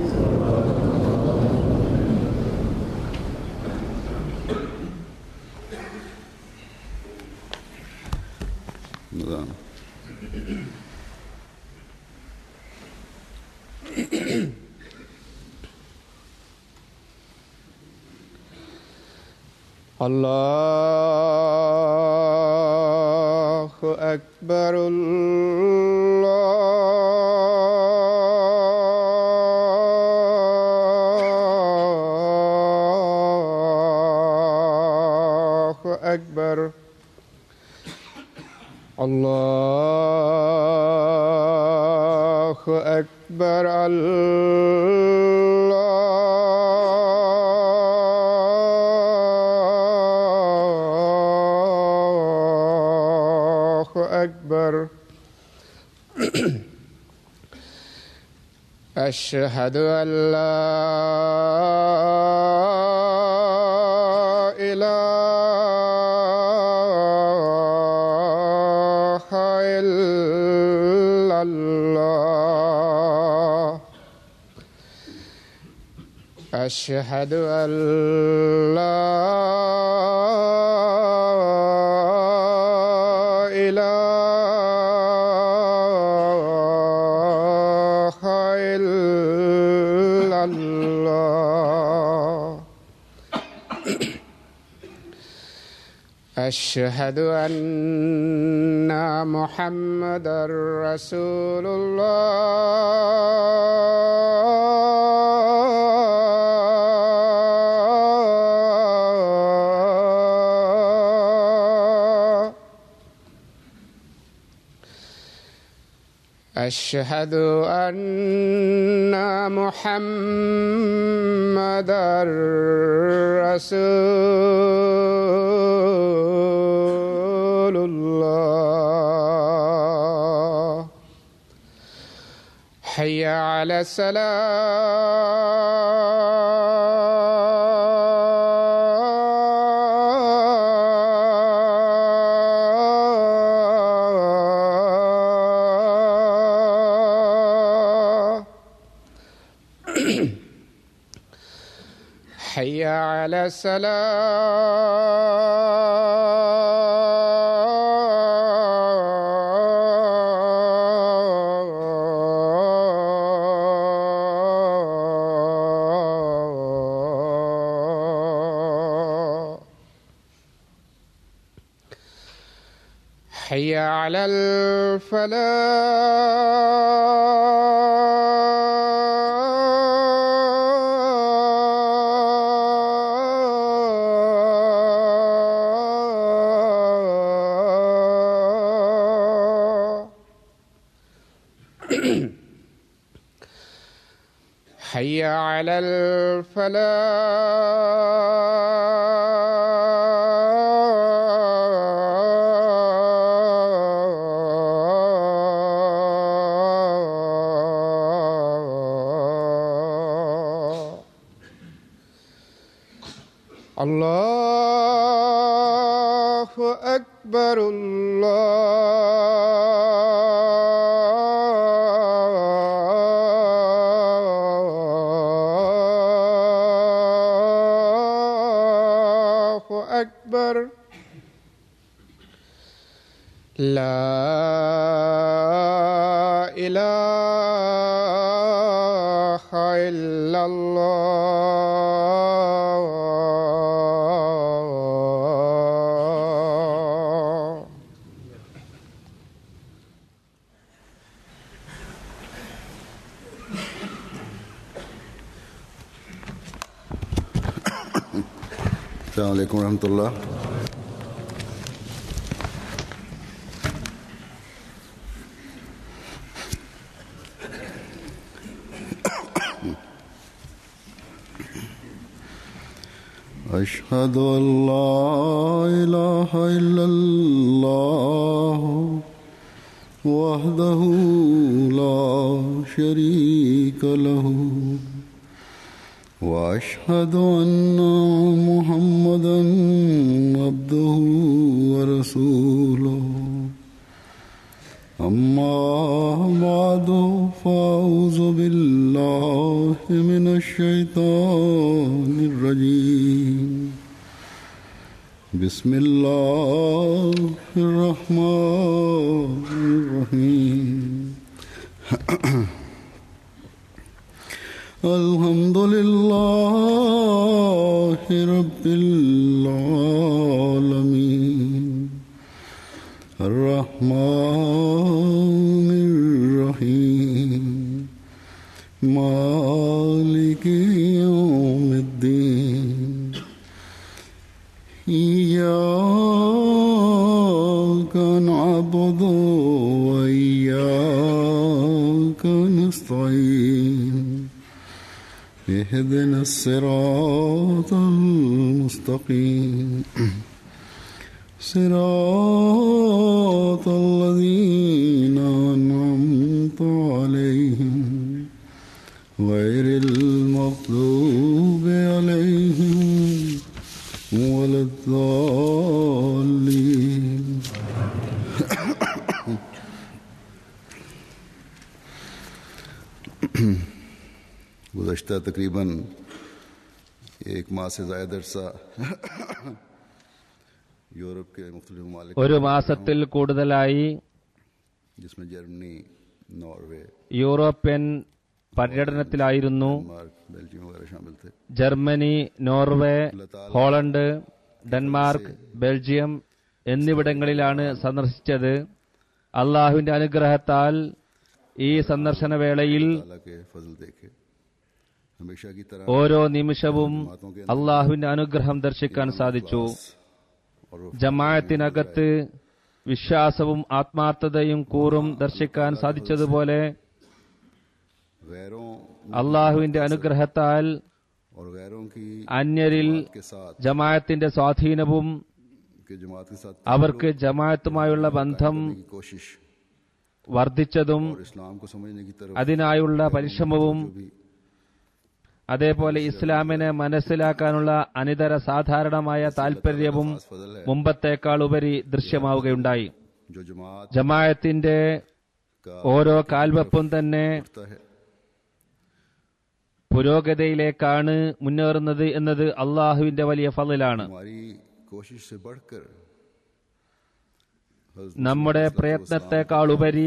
എന്നതാണ് الله أكبر الله أكبر الله أكبر الله أكبر أشهد أن لا إله إلا الله أشهد أن لا إله إلا الله أشهد أن محمدا رسول الله أشهد أن محمدا رسول الله حي على السلام حي على السلام حي على الفلاح حي على الفلاح الله أكبر الله أكبر لا إله إلا الله السلام عليكم ورحمة الله أشهد أن لا إله إلا الله وحده لا شريك له واشهد ان محمدا عبده ورسوله أما بعد فأعوذ بالله من الشيطان الرجيم بسم الله الرحمن الرحيم الحمد لله رب العالمين الرحمن الرحيم مالك يوم الدين إياك نعبد وإياك نستعين اهدنا الصراط المستقيم صراط الذين أنعمت عليهم غير المغضوب عليهم ولا الضالين गुजशत तकरीबन एक माह से ज़्यादा अरसा यूरोप के मुख्तलिफ ममालिक ഒരു മാസത്തിൽ കൂടുതലായി जिसमें जर्मनी नॉर्वे യൂറോപ്യൻ പര്യടനത്തിലായിരുന്നു मार्क बेल्जियम वगैरह शामिल थे Germany Norway Holland Denmark Belgium എന്നിവിടങ്ങളിലാണ് സന്ദർശിച്ചത് അള്ളാഹുവിന്റെ അനുഗ്രഹത്താൽ ഈ സന്ദർശന വേളയിൽ अल्लाह के फजल देखे हमेशा की तरह ഓരോ നിമിഷവും അള്ളാഹുവിന്റെ അനുഗ്രഹം ദർശിക്കാൻ സാധിച്ചു और वो ജമാഅത്തിനകത്ത് വിശ്വാസവും ആത്മാർത്ഥതയും കൂറും ദർശിക്കാൻ സാധിച്ചതുപോലെ गैरों അള്ളാഹുവിന്റെ അനുഗ്രഹത്താൽ और गैरों की അന്യരിൽ के साथ ജമാഅത്തിന്റെ സ്വാധീനവും के जमात के साथ അവർക്ക് ജമാഅത്തുമായുള്ള ബന്ധം करने की कोशिश വർദ്ധിച്ചതും और इस्लाम को समझने की तरफ അതിനായുള്ള പരിശ്രമവും भी അതേപോലെ ഇസ്ലാമിനെ മനസ്സിലാക്കാനുള്ള അനിതര സാധാരണമായ താൽപര്യവും खास फजल है മുമ്പത്തേക്കാൾ ഉപരി ദൃശ്യമാവുകയുണ്ടായി जो जमात ജമാഅത്തിന്റെ का ഓരോ കാൽവെപ്പും തന്നെ होता है പുരോഗതിയിലേക്കാണ് മുന്നേറുന്നത് എന്നത് അള്ളാഹുവിന്റെ വലിയ ഫലിലാണ് हमारी कोशिश से बढ़कर हज़रत നമ്മുടെ പ്രയത്നത്തെക്കാൾ ഉപരി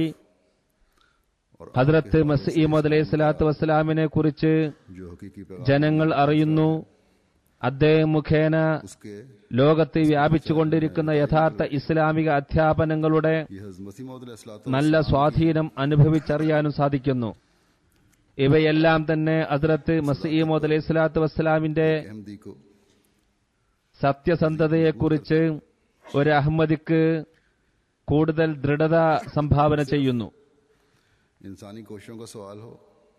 और ഹദ്രത്ത് മസീമദ് അലൈഹി സ്വലാത്തു വസ്സലാമിനെ കുറിച്ച് जो हकीकी पैगाम ജനങ്ങൾ അറിയുന്നു അദ്ദേഹം മുഖേന उसके ലോകത്ത് വ്യാപിച്ചുകൊണ്ടിരിക്കുന്ന യഥാർത്ഥ ഇസ്ലാമിക അധ്യാപനങ്ങളുടെ ये हज़रत मसीह मौद अलैहिस्सलातु നല്ല സ്വാധീനം അനുഭവിച്ചറിയാനും സാധിക്കുന്നു ഇവയെല്ലാം തന്നെ ഹദ്രത്ത് മസീമദ് അലൈഹി സ്വലാത്തു വസ്സലാമിന്റെ अहमदी को സത്യസന്ധതയെക്കുറിച്ച് ഒരു അഹമ്മദിക്ക് കൂടുതൽ ദൃഢത സംഭാവന ചെയ്യുന്നു इंसानी कोशिशों का सवाल हो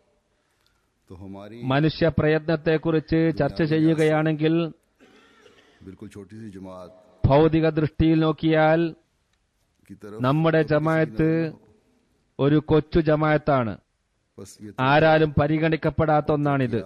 तो हमारी മനുഷ്യ പ്രയത്നത്തെക്കുറിച്ച് ചർച്ച ചെയ്യുകയാണെങ്കിൽ बिल्कुल छोटी सी जमात ഭൗതിക ദൃഷ്ടിയിൽ നോക്കിയാൽ की तरफ നമ്മുടെ ജമായത്ത് ഒരു കൊച്ചു ജമായത്താണ് बस ये ആരാലും പരിഗണിക്കപ്പെടാത്ത ഒന്നാണിത്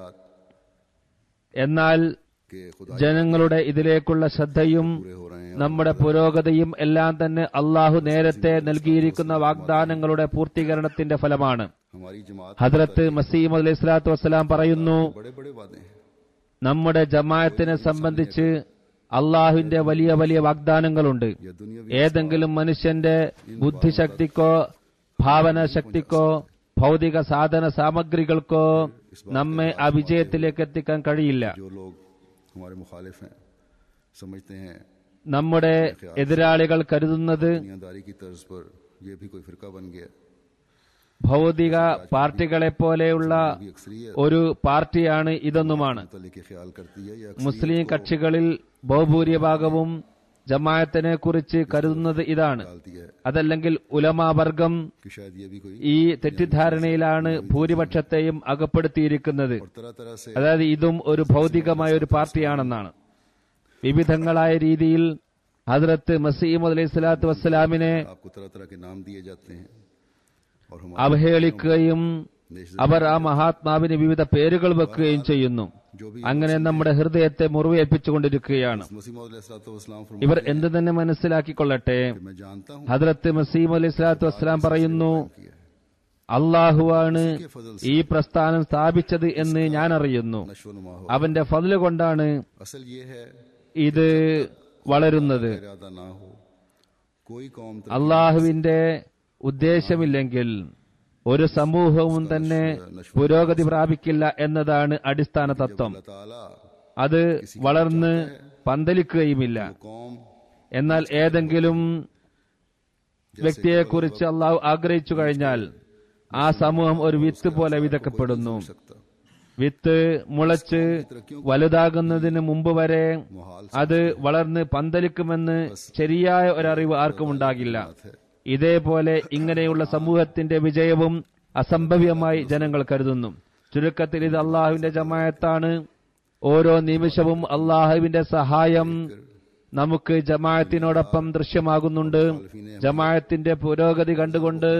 എന്നാൽ कि खुदा ജനങ്ങളുടെ ഇതിലേക്കുള്ള ശ്രദ്ധയും पूरे हो रहे हैं നമ്മുടെ പുരോഗതിയും എല്ലാം തന്നെ അള്ളാഹു നേരത്തെ നൽകിയിരിക്കുന്ന വാഗ്ദാനങ്ങളുടെ പൂർത്തീകരണത്തിന്റെ ഫലമാണ് हमारी जमात ഹദ്രത്ത് മസീം അലൈഹി സ്വലാത്തു വസ്സലാം പറയുന്നു बड़े बड़े वादे हैं നമ്മുടെ ജമാഅത്തിനെ സംബന്ധിച്ച് അള്ളാഹുവിന്റെ വലിയ വലിയ വാഗ്ദാനങ്ങളുണ്ട് यह दुनिया ഏതെങ്കിലും മനുഷ്യന്റെ ബുദ്ധിശക്തിക്കോ ഭാവനാശക്തിക്കോ ഭൗതിക സാധന സാമഗ്രികൾക്കോ നമ്മെ ആ വിജയത്തിലേക്ക് എത്തിക്കാൻ കഴിയില്ല जो लोग हमारे मुखालिफ हैं समझते हैं നമ്മുടെ എതിരാളികൾ കരുതുന്നത് दुनियादारी की तर्ज पर यह भी कोई फिरका बन गया ഭൗതിക പാർട്ടികളെപ്പോലെയുള്ള भी अक्सरियत ഒരു പാർട്ടിയാണ് ഇതെന്നുമാണ് मुतलिक ख्याल करती है या മുസ്ലിം കക്ഷികളിൽ ബഹുഭൂരിഭാഗവും ജമാഅത്തിനെ കുറിച്ച് കരുതുന്നത് ഇതാണ് डालती है അതല്ലെങ്കിൽ ഉലമാവർഗം कि शायद ये भी कोई ഈ തെറ്റിദ്ധാരണയിലാണ് ഭൂരിപക്ഷത്തെയും അകപ്പെടുത്തിയിരിക്കുന്നത് और तरह तरह से അതായത് ഇതും ഒരു ഭൗതികമായ ഒരു പാർട്ടിയാണെന്നാണ് വിവിധങ്ങളായ രീതിയിൽ ഹദ്രത്ത് മസീമദ് അലൈഹി സ്വലാത്തു വസ്സലാമിനെ आपको तरह तरह के नाम दिए जाते हैं और അവഹേളിക്കുകയും അവർ ആ മഹാത്മാവിന് വിവിധ പേരുകൾ വെക്കുകയും ചെയ്യുന്നു जो भी അങ്ങനെ നമ്മുടെ ഹൃദയത്തെ മുറിവേൽപ്പിച്ചുകൊണ്ടിരിക്കുകയാണ് मसीह मौदलाम ഇവർ എന്ത് തന്നെ മനസ്സിലാക്കിക്കൊള്ളട്ടെ मैं जानता हूँ ഹദ്രത്ത് മസീം അലി സ്വലാത്തു വസ്സലാം പറയുന്നു അള്ളാഹുവാണ് ഈ പ്രസ്ഥാനം സ്ഥാപിച്ചത് എന്ന് ഞാൻ അറിയുന്നു नशो नुमा हो അവന്റെ ഫضല് കൊണ്ടാണ് असल ये है ഇത് വളരുന്നത് इरादा ना हो कोई कौम तो അള്ളാഹുവിന്റെ ഉദ്ദേശമില്ലെങ്കിൽ ഒരു സമൂഹവും തന്നെ പുരോഗതി പ്രാപിക്കില്ല എന്നതാണ് അടിസ്ഥാന തത്വം अल्लाह ताला അത് വളർന്ന് പന്തലിക്കുകയുമില്ല कौम എന്നാൽ ഏതെങ്കിലും വ്യക്തിയെക്കുറിച്ച് അള്ളാഹു ആഗ്രഹിച്ചു കഴിഞ്ഞാൽ ആ സമൂഹം ഒരു വിത്ത് പോലെ വിതക്കപ്പെടുന്നു सकता വിത്ത് മുളച്ച് വലുതാകുന്നതിന് മുമ്പ് വരെ मुहाल അത് വളർന്ന് പന്തലിക്കുമെന്ന് ശരിയായ ഒരറിവ് ആർക്കും ഉണ്ടാകില്ല ഇതേപോലെ ഇങ്ങനെയുള്ള സമൂഹത്തിന്റെ വിജയവും അസംഭവ്യമായി ജനങ്ങൾ കരുതുന്നു ചുരുക്കത്തിൽ ഇത് അള്ളാഹുവിന്റെ ജമായത്താണ് ഓരോ നിമിഷവും അള്ളാഹുവിന്റെ സഹായം നമുക്ക് ജമായത്തിനോടൊപ്പം ദൃശ്യമാകുന്നുണ്ട് ജമായത്തിന്റെ പുരോഗതി കണ്ടുകൊണ്ട്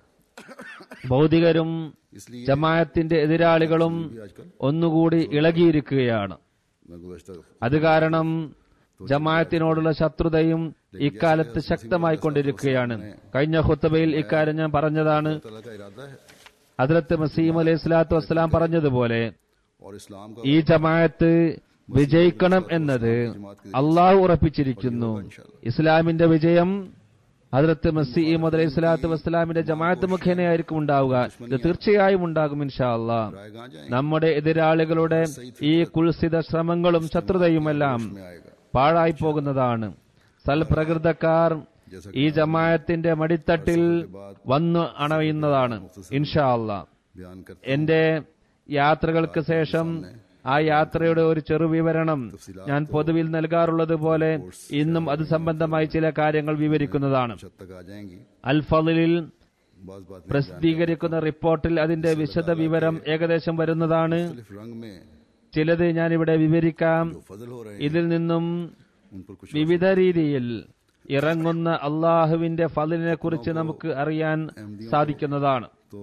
ഭൗതികരും इसलिए ജമായത്തിന്റെ എതിരാളികളും ഒന്നുകൂടി ഇളകിയിരിക്കുകയാണ് मैं गुजश्ता അത് കാരണം ജമാഅത്തിനോടുള്ള ശത്രുതയും ഇക്കാലത്ത് ശക്തമായിക്കൊണ്ടിരിക്കുകയാണ് കഴിഞ്ഞ ഹുത്തബയിൽ ഇക്കാര്യം ഞാൻ പറഞ്ഞതാണ് ताला का इरादा है ഹദ്രത്ത് മസീം അലൈഹി സ്വലാത്തു വസ്സലാം പറഞ്ഞതുപോലെ और इस्लाम का ഈ ജമാഅത്ത് വിജയിക്കണം എന്നത് അള്ളാഹു ഉറപ്പിച്ചിരിക്കുന്നു ഇസ്ലാമിന്റെ വിജയം ഹദ്രത്ത് മസീം അലൈഹി സ്വലാത്തു വസ്സലാമിന്റെ ജമാഅത്ത് മുഖേനയായിരിക്കും ഉണ്ടാവുക ഇത് തീർച്ചയായും ഉണ്ടാകും ഇൻഷാ അള്ളാഹ് आएगा जाएंगे നമ്മുടെ എതിരാളികളുടെ ഈ കുൽസിത ശ്രമങ്ങളും ശത്രുതയുമെല്ലാം में आएगा പാഴായി പോകുന്നതാണ് സൽപ്രകൃതക്കാർ ഈ ജമായത്തിന്റെ മടിത്തട്ടിൽ വന്നു അണയുന്നതാണ് ഇൻഷാ അള്ളാ बयान करते എന്റെ യാത്രകൾക്ക് ശേഷം ആ യാത്രയുടെ ഒരു ചെറു വിവരണം ഞാൻ പൊതുവിൽ നൽകാറുള്ളത് പോലെ ഇന്നും അത് സംബന്ധമായി ചില കാര്യങ്ങൾ വിവരിക്കുന്നതാണ് छत तक आ जाएंगी അൽ ഫലിൽ बाज बात में പ്രസിദ്ധീകരിക്കുന്ന റിപ്പോർട്ടിൽ അതിന്റെ വിശദ വിവരം ഏകദേശം വരുന്നതാണ് मुख्तलिफ रंग में ചിലത് ഞാനിവിടെ വിവരിക്കാം जो फजल हो रहे ഇതിൽ നിന്നും हैं उन पर कुछ വിവിധ രീതിയിൽ ഇറങ്ങുന്ന അള്ളാഹുവിന്റെ ഫലിനെ കുറിച്ച് നമുക്ക് അറിയാൻ സാധിക്കുന്നതാണ് तो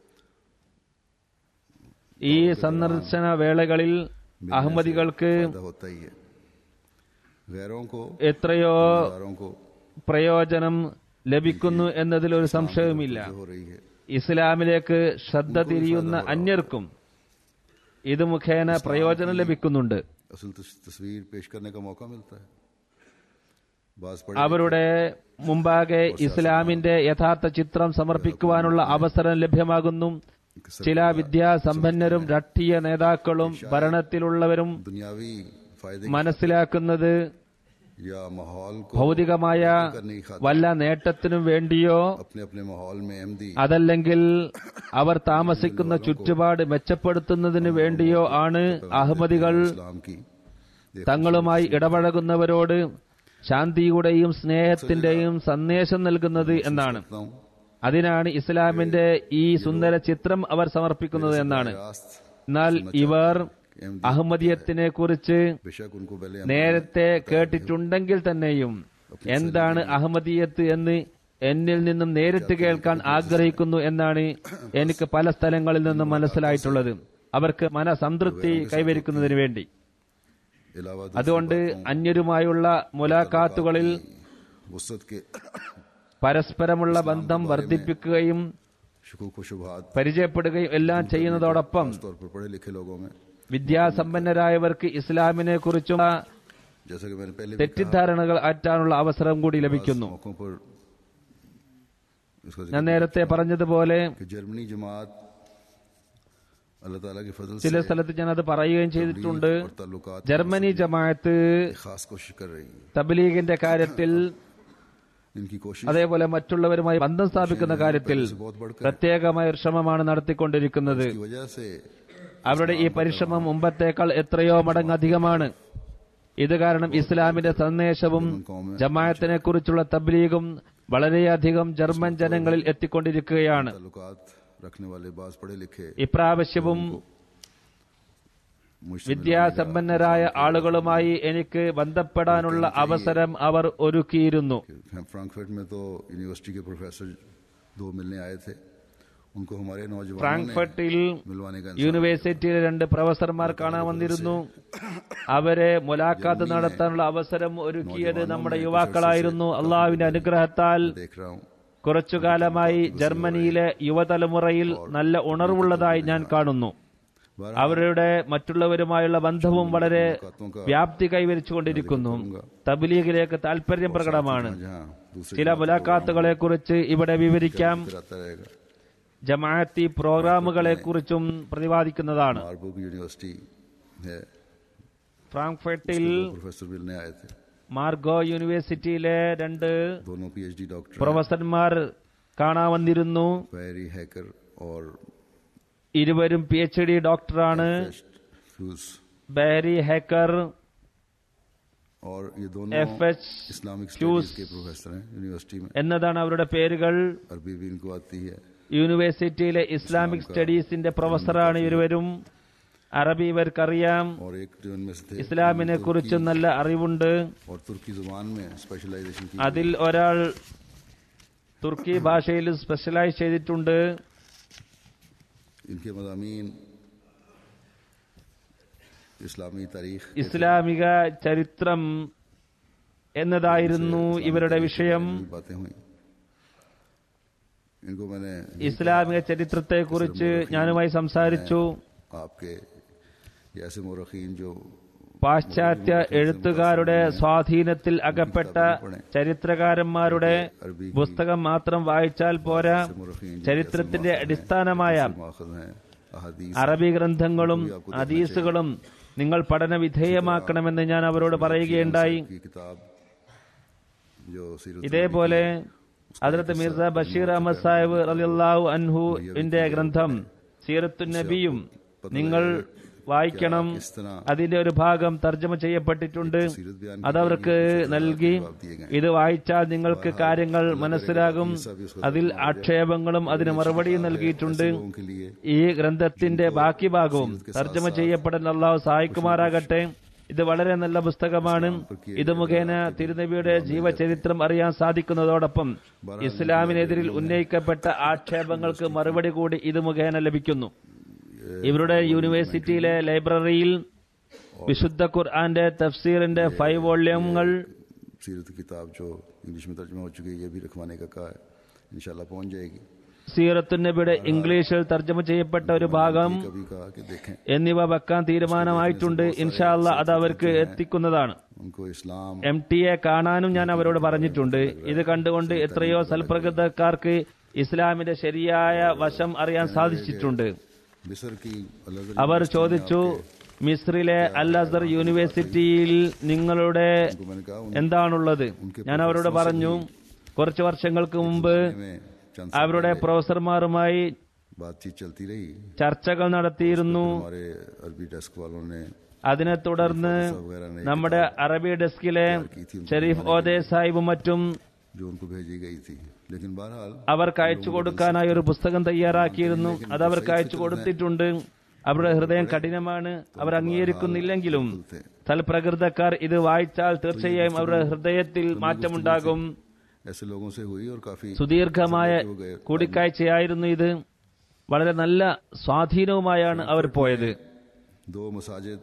ഈ സന്ദർശന വേളകളിൽ അഹമ്മദികൾക്ക് फायदा होता ही है गैरों को എത്രയോ दारों को പ്രയോജനം ലഭിക്കുന്നു എന്നതിൽ ഒരു സംശയവുമില്ല जो हो रही है ഇസ്ലാമിലേക്ക് ശ്രദ്ധ തിരിയുന്ന അന്യർക്കും ഇത് മുഖേന പ്രയോജനം ലഭിക്കുന്നുണ്ട് असल तस- तस्वीर पेश करने का मौका मिलता है बाज पड़े അവരുടെ മുമ്പാകെ ഇസ്ലാമിന്റെ യഥാർത്ഥ ചിത്രം സമർപ്പിക്കുവാനുള്ള അവസരം ലഭ്യമാകുന്നു ചില വിദ്യാസമ്പന്നരും രാഷ്ട്രീയ നേതാക്കളും ഭരണത്തിലുള്ളവരും दुनियावी फायदे മനസ്സിലാക്കുന്നത് या माहौल को ഭൗതികമായ करने की खातिर വല്ല നേട്ടത്തിനും വേണ്ടിയോ अपने अपने माहौल में अहमदी അതല്ലെങ്കിൽ അവർ താമസിക്കുന്ന ചുറ്റുപാട് മെച്ചപ്പെടുത്തുന്നതിന് വേണ്ടിയോ ആണ് അഹമ്മദികൾ इस्लाम की തങ്ങളുമായി ഇടപഴകുന്നവരോട് ശാന്തിയുടെയും സ്നേഹത്തിന്റെയും സന്ദേശം നൽകുന്നത് എന്നാണ് देखता हूँ അതിനാണ് ഇസ്ലാമിന്റെ ഈ സുന്ദര ചിത്രം അവർ സമർപ്പിക്കുന്നത് എന്നാണ് रास्त എന്നാൽ ഇവർ അഹമ്മദിയത്തിനെ കുറിച്ച് बेशक उनको पहले നേരത്തെ കേട്ടിട്ടുണ്ടെങ്കിൽ തന്നെയും എന്താണ് അഹമ്മദിയത്ത് എന്ന് എന്നിൽ നിന്നും നേരിട്ട് കേൾക്കാൻ ആഗ്രഹിക്കുന്നു എന്നാണ് എനിക്ക് പല സ്ഥലങ്ങളിൽ നിന്നും മനസ്സിലായിട്ടുള്ളത് അവർക്ക് മനസംതൃപ്തി കൈവരിക്കുന്നതിന് വേണ്ടി अलावा അതുകൊണ്ട് അന്യരുമായുള്ള മുലാഖാത്തുകളിൽ वसत के പരസ്പരമുള്ള ബന്ധം വർദ്ധിപ്പിക്കുകയും शकूक व शुबहात പരിചയപ്പെടുകയും എല്ലാം ചെയ്യുന്നതോടൊപ്പം तौर पर पढ़े लिखे लोगों में വിദ്യാസമ്പന്നരായവർക്ക് ഇസ്ലാമിനെ കുറിച്ചുള്ള जैसा कि मैंने पहले भी തെറ്റിദ്ധാരണകൾ അറ്റാനുള്ള അവസരം കൂടി ലഭിക്കുന്നു मौकों पर इसका ഞാൻ जिक्र നേരത്തെ പറഞ്ഞതുപോലെ कि जर्मनी जमात अल्लाह ताला के फजल ചില से സ്ഥലത്ത് ഞാൻ അത് പറയുകയും ചെയ്തിട്ടുണ്ട് और ताल्लुकात ജർമ്മനി ജമാഅത്ത് खास कोशिश कर रही है തബ്ലീഗിന്റെ കാര്യത്തിൽ इनकी कोशिश അതേപോലെ മറ്റുള്ളവരുമായി ബന്ധം സ്ഥാപിക്കുന്ന കാര്യത്തിൽ से बहुत बढ़कर പ്രത്യേകമായ ഒരു ശ്രമമാണ് നടത്തിക്കൊണ്ടിരിക്കുന്നത് की वजह से അവരുടെ ഈ പരിശ്രമം മുമ്പത്തേക്കാൾ എത്രയോ മടങ്ങ് അധികമാണ് ഇത് കാരണം ഇസ്ലാമിന്റെ സന്ദേശവും ജമാഅത്തിനെ കുറിച്ചുള്ള തബ്ലീഗും വളരെയധികം ജർമ്മൻ ജനങ്ങളിൽ എത്തിക്കൊണ്ടിരിക്കുകയാണ് ताल्लुकात रखने वाले बाज पढ़े लिखे ഇപ്രാവശ്യവും मुश्किल വിദ്യാസമ്പന്നരായ ആളുകളുമായി എനിക്ക് ബന്ധപ്പെടാനുള്ള അവസരം അവർ ഒരുക്കിയിരുന്നു फ्रैंकफर्ट में तो यूनिवर्सिटी के प्रोफेसर दो मिलने आए थे उनको हमारे नौजवानों ने ഫ്രാങ്ക്ഫർട്ടിൽ मिलवाने का इंसान യൂണിവേഴ്സിറ്റിയിലെ രണ്ട് പ്രൊഫസർമാർ കാണാൻ വന്നിരുന്നു അവരെ മുലാഖാത്ത് നടത്താനുള്ള അവസരം ഒരുക്കിയത് നമ്മുടെ യുവാക്കളായിരുന്നു അള്ളാഹുവിന്റെ അനുഗ്രഹത്താൽ देख रहा हूँ കുറച്ചു കാലമായി ജർമ്മനിയിലെ യുവതലമുറയിൽ നല്ല ഉണർവുള്ളതായി ഞാൻ കാണുന്നു അവരുടെ മറ്റുള്ളവരുമായുള്ള ബന്ധവും വളരെ വ്യാപ്തി കൈവരിച്ചുകൊണ്ടിരിക്കുന്നു തബ്ലീഗിലേക്ക് താൽപര്യം പ്രകടമാണ് जहाँ दूसरे ചില മുലാഖാത്തുകളെ കുറിച്ച് ഇവിടെ വിവരിക്കാം फिर आता रहेगा ജമാഅത്തി പ്രോഗ്രാമുകളെ കുറിച്ചും പ്രതിപാദിക്കുന്നതാണ് मार्बुर्ग यूनिवर्सिटी है ഫ്രാങ്ക്ഫർട്ടിൽ प्रोफेसर मिलने आए थे മാർഗോ യൂണിവേഴ്സിറ്റിയിലെ രണ്ട് दोनों पीएचडी डॉक्टर പ്രൊഫസർമാർ കാണാൻ വന്നിരുന്നു बैरी हैकर और ഇരുവരും പി എച്ച് ഡി ഡോക്ടറാണ് फ्यूज ബാരി ഹേക്കർ और ये दोनों എഫ് എച്ച് इस्लामिक फ्यूज स्टडीज के प्रोफेसर हैं यूनिवर्सिटी में എന്നതാണ് അവരുടെ പേരുകൾ अरबी भी इनको आती है യൂണിവേഴ്സിറ്റിയിലെ ഇസ്ലാമിക് സ്റ്റഡീസിന്റെ പ്രൊഫസറാണ് ഇരുവരും അറബി ഇവർക്കറിയാം और एक जो इनमें से थे ഇസ്ലാമിനെ കുറിച്ച് നല്ല അറിവുണ്ട് और तुर्की जुबान में स्पेशलाइजेशन की അതിൽ ഒരാൾ തുർക്കി ഭാഷയിൽ സ്പെഷ്യലൈസ് ചെയ്തിട്ടുണ്ട് इनके मजामीन इस्लामी तारीख के ഇസ്ലാമിക ചരിത്രം എന്നതായിരുന്നു ഇവരുടെ വിഷയം भी बातें हुई इनको मैंने ഇസ്ലാമിക ചരിത്രത്തെക്കുറിച്ച് ഞാനുമായി സംസാരിച്ചു आपके ये ऐसे मोरखीन जो പാശ്ചാത്യ എഴുത്തുകാരുടെ സ്വാധീനത്തിൽ അകപ്പെട്ട ചരിത്രകാരന്മാരുടെ പുസ്തകം മാത്രം വായിച്ചാൽ പോരാ मोरखीन ചരിത്രത്തിന്റെ അടിസ്ഥാനമായ माखज हैं अहादीस അറബി ഗ്രന്ഥങ്ങളും ഹദീസുകളും നിങ്ങൾ പഠന വിധേയമാക്കണമെന്ന് ഞാൻ അവരോട് പറയുകയുണ്ടായി की किताब जो सीरत ഇതേപോലെ ഹദ്രത്ത് മിർസ ബഷീർ അഹമ്മദ് സാഹിബ് റലിയല്ലാഹു അൻഹു ഇന്റെ ഗ്രന്ഥം സീറത്തു നബിയും നിങ്ങൾ വായിക്കണം इस तरह അതിന്റെ ഒരു ഭാഗം തർജ്ജമ ചെയ്യപ്പെട്ടിട്ടുണ്ട് सीरत बयान അതവർക്ക് നൽകി ഇത് വായിച്ചാൽ നിങ്ങൾക്ക് കാര്യങ്ങൾ മനസ്സിലാകും അതിൽ ആക്ഷേപങ്ങളും അതിന് മറുപടിയും നൽകിയിട്ടുണ്ട് लोगों के लिए ഈ ഗ്രന്ഥത്തിന്റെ ബാക്കി ഭാഗവും തർജ്ജമ ചെയ്യപ്പെടുന്ന അള്ളാഹു സഹായിക്കുമാറാകട്ടെ ഇത് വളരെ നല്ല പുസ്തകമാണ് ഇത് മുഖേന തിരുനബിയുടെ ജീവചരിത്രം അറിയാൻ സാധിക്കുന്നതോടൊപ്പം ഇസ്ലാമിനെതിരിൽ ഉന്നയിക്കപ്പെട്ട ആക്ഷേപങ്ങൾക്ക് മറുപടി കൂടി ഇത് മുഖേന ലഭിക്കുന്നു ഇവരുടെ യൂണിവേഴ്സിറ്റിയിലെ ലൈബ്രറിയിൽ വിശുദ്ധ ഖുർആന്റെ തഫ്സീറിന്റെ ഫൈവ് വോള്യങ്ങൾ सीरत की किताब जो इंग्लिश में तर्जमा हो चुकी है ये भी रखवाने का कहा है इंशाल्लाह पहुंच जाएगी സീറത്തുന്നബിയുടെ ഇംഗ്ലീഷിൽ തർജ്ജമ ചെയ്യപ്പെട്ട ഒരു ഭാഗം कभी कहा कि देखें എന്നിവ വെക്കാൻ തീരുമാനമായിട്ടുണ്ട് ഇൻഷാല്ല അത് അവർക്ക് എത്തിക്കുന്നതാണ് उनको इस्लाम എം ടി എ കാണാനും ഞാൻ അവരോട് പറഞ്ഞിട്ടുണ്ട് ഇത് കണ്ടുകൊണ്ട് എത്രയോ സൽപ്രകൃതക്കാർക്ക് ഇസ്ലാമിന്റെ ശരിയായ വശം അറിയാൻ സാധിച്ചിട്ടുണ്ട് मिस्र की अलग അവർ ചോദിച്ചു മിസ്രിലെ അൽ അസർ യൂണിവേഴ്സിറ്റിയിൽ നിങ്ങളുടെ उनको मैंने कहा എന്താണുള്ളത് ഞാൻ അവരോട് പറഞ്ഞു കുറച്ചു വർഷങ്ങൾക്ക് മുമ്പ് उनमें चंद അവരുടെ പ്രൊഫസർമാരുമായി बातचीत चलती रही ചർച്ചകൾ നടത്തിയിരുന്നു हमारे अरबी डेस्क वालों ने അതിനെ തുടർന്ന് നമ്മുടെ അറബി ഡെസ്കിലെ ഷെരീഫ് ഓദേ സാഹിബും മറ്റും जो उनको भेजी गई थी लेकिन बहरहाल അവർക്ക് അയച്ചു കൊടുക്കാനായി ഒരു പുസ്തകം തയ്യാറാക്കിയിരുന്നു അത് അവർക്ക് അയച്ചു കൊടുത്തിട്ടുണ്ട് അവരുടെ ഹൃദയം കഠിനമാണ് അവർ അംഗീകരിക്കുന്നില്ലെങ്കിലും തൽപ്രകൃതക്കാർ ഇത് വായിച്ചാൽ തീർച്ചയായും അവരുടെ ഹൃദയത്തിൽ മാറ്റമുണ്ടാകും ऐसे लोगों से हुई और काफी സുദീർഘമായ കൂടിക്കാഴ്ചയായിരുന്നു ഇത് വളരെ നല്ല സ്വാധീനവുമായാണ് അവർ പോയത് दो मसाजिद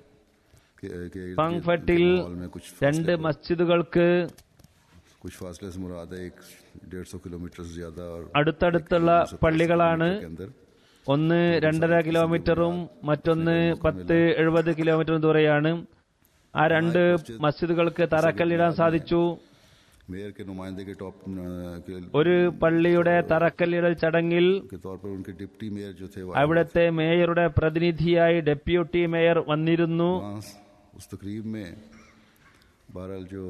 के, के इर्द गिर्द ഫ്രാങ്ക്ഫർട്ടിൽ माहौल में कुछ രണ്ട് മസ്ജിദുകൾക്ക് कुछ फासले से मुराद है एक डेढ़ सौ किलोमीटर से ज्यादा और അടുത്തടുത്തുള്ള പള്ളികളാണ് के अंदर ഒന്ന് രണ്ടര കിലോമീറ്ററും മറ്റൊന്ന് പത്ത് എഴുപത് കിലോമീറ്ററും ദൂരെയാണ് ആ രണ്ട് മസ്ജിദുകൾക്ക് തറക്കല്ലിടാൻ സാധിച്ചു मेयर के नुमाइंदे के टॉप अ, के, ഒരു പള്ളിയുടെ തറക്കല്ലിടൽ ചടങ്ങിൽ के तौर पर उनके डिप्टी मेयर जो थे वो അവിടുത്തെ മേയറുടെ പ്രതിനിധിയായി ഡെപ്യൂട്ടി മേയർ वന്നിരുന്നു वहाँ उस तकरीब में बहरहाल जो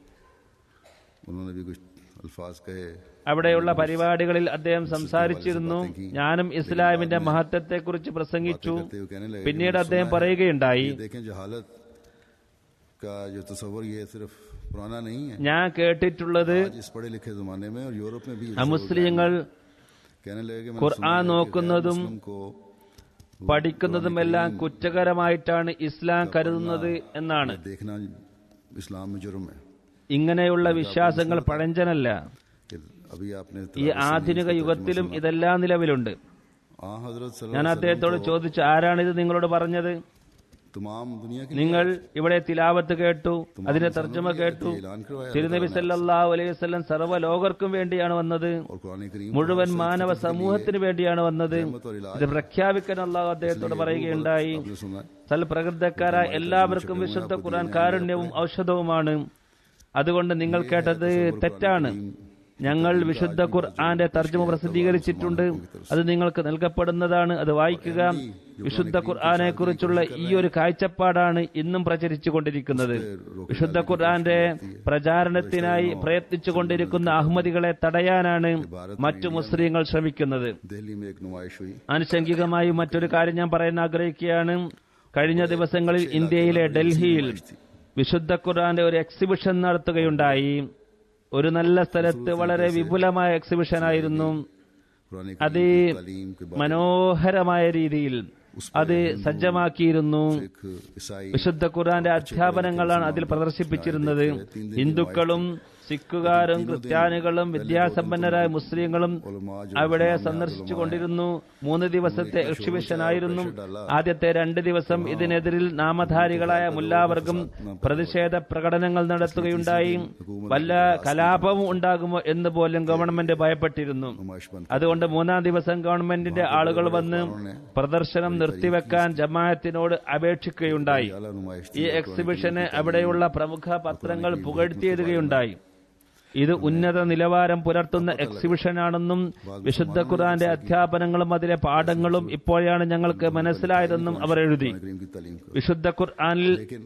उन्होंने भी कुछ अल्फाज कहे അവിടെയുള്ള പരിപാടികളിൽ അദ്ദേഹം സംസാരിച്ചിരുന്നു ഞാനും ഇസ്ലാമിന്റെ മഹത്വത്തെക്കുറിച്ച് പ്രസംഗിച്ചു कहते हुए कहने लगे പിന്നീട് അദ്ദേഹം പറയുകയുണ്ടായി ये देखें जहालत का जो तस्वर ये सिर्फ पुराना नहीं है ഞാൻ കേട്ടിട്ടുള്ളത് आज इस पढ़े लिखे जमाने में और यूरोप में भी ये അമുസ്ലിങ്ങൾ कहने लगे कि मैंने ഖുർആൻ सुना है कि നോക്കുന്നതും गैर मुस्लिम को പഠിക്കുന്നതുമെല്ലാം കുറ്റകരമായിട്ടാണ് ഇസ്ലാം കരുതുന്നത് എന്നാണ് देखना इस्लाम में जुर्म है ഇങ്ങനെയുള്ള വിശ്വാസങ്ങൾ പഴഞ്ചനല്ല कि अभी आपने ഈ ആധുനിക യുഗത്തിലും ഇതെല്ലാം നിലവിലുണ്ട് आ हजरत सल्लल्लाहु ഞാൻ अलैहि അദ്ദേഹത്തോട് ചോദിച്ചു ആരാണിത് നിങ്ങളോട് പറഞ്ഞത് वसल्लम तमाम दुनिया के നിങ്ങൾ ഇവിടെ തിലാവത്ത് കേട്ടു അതിന്റെ തർജ്ജമ കേട്ടു ऐलान करवाया തിരുനബി സല്ലല്ലാഹു അലൈഹി വസല്ലം സർവ്വ ലോകർക്കും വേണ്ടിയാണ് വന്നത് और कुरान करीम മുഴുവൻ മാനവ സമൂഹത്തിന് വേണ്ടിയാണ് വന്നത് और इलाज ഇത് പ്രഖ്യാപിക്കാൻ അള്ളാഹു അദ്ദേഹത്തോട് പറയുകയുണ്ടായി आपने सुना സൽപ്രകൃതക്കാരായ എല്ലാവർക്കും വിശുദ്ധ ഖുർആൻ കാരുണ്യവും ഔഷധവുമാണ് അതുകൊണ്ട് നിങ്ങൾ കേട്ടത് തെറ്റാണ് ഞങ്ങൾ വിശുദ്ധ ഖുർആന്റെ തർജ്ജമ പ്രസിദ്ധീകരിച്ചിട്ടുണ്ട് അത് നിങ്ങൾക്ക് നൽകപ്പെടുന്നതാണ് അത് വായിക്കുക വിശുദ്ധ ഖുർആനെ കുറിച്ചുള്ള ഈ ഒരു കാഴ്ചപ്പാടാണ് ഇന്നും പ്രചരിച്ചുകൊണ്ടിരിക്കുന്നത് വിശുദ്ധ ഖുർആന്റെ പ്രചാരണത്തിനായി പ്രയത്നിച്ചുകൊണ്ടിരിക്കുന്ന അഹമ്മദികളെ തടയാനാണ് മറ്റു മുസ്ലിങ്ങൾ ശ്രമിക്കുന്നത് दिल्ली में एक नुमाइश हुई ആനുഷംഗികമായി മറ്റൊരു കാര്യം ഞാൻ പറയാൻ ആഗ്രഹിക്കുകയാണ് കഴിഞ്ഞ ദിവസങ്ങളിൽ ഇന്ത്യയിലെ ഡൽഹിയിൽ വിശുദ്ധ ഖുർആന്റെ ഒരു എക്സിബിഷൻ നടത്തുകയുണ്ടായി ഒരു നല്ല സ്ഥലത്ത് വളരെ വിപുലമായ എക്സിബിഷൻ ആയിരുന്നു कुरान അത് करीम की तालीम के बाद മനോഹരമായ രീതിയിൽ അത് സജ്ജമാക്കിയിരുന്നു एक ईसाई വിശുദ്ധ ഖുർആന്റെ അധ്യാപനങ്ങളാണ് അതിൽ പ്രദർശിപ്പിച്ചിരുന്നത് ഹിന്ദുക്കളും സിഖുകാരും ക്രിസ്ത്യാനികളും വിദ്യാസമ്പന്നരായ മുസ്ലിങ്ങളും അവിടെ സന്ദർശിച്ചു കൊണ്ടിരുന്നു മൂന്ന് ദിവസത്തെ എക്സിബിഷൻ ആയിരുന്നു ആദ്യത്തെ രണ്ട് ദിവസം ഇതിനെതിരിൽ നാമധാരികളായ മുല്ലാവർഗം പ്രതിഷേധ പ്രകടനങ്ങൾ നടത്തുകയുണ്ടായി വല്ല കലാപവും ഉണ്ടാകുമോ എന്ന് പോലും ഗവൺമെന്റ് ഭയപ്പെട്ടിരുന്നു नुमाइश बंद അതുകൊണ്ട് മൂന്നാം ദിവസം ഗവൺമെന്റിന്റെ ആളുകൾ വന്ന് പ്രദർശനം നിർത്തിവെക്കാൻ ജമാഅത്തിനോട് അപേക്ഷിക്കുകയുണ്ടായി आला नुमाइश ഈ എക്സിബിഷന് അവിടെയുള്ള പ്രമുഖ പത്രങ്ങൾ പുകഴ്ത്തിയെഴുതുകയുണ്ടായി ഇത് ഉന്നത നിലവാരം പുലർത്തുന്ന എക്സിബിഷനാണെന്നും വിശുദ്ധ ഖുർആന്റെ അധ്യാപനങ്ങളും അതിലെ പാഠങ്ങളും ഇപ്പോഴാണ് ഞങ്ങൾക്ക് മനസ്സിലായതെന്നും അവർ എഴുതി करीम की तालीम को വിശുദ്ധ ഖുർആനിൽ लेकिन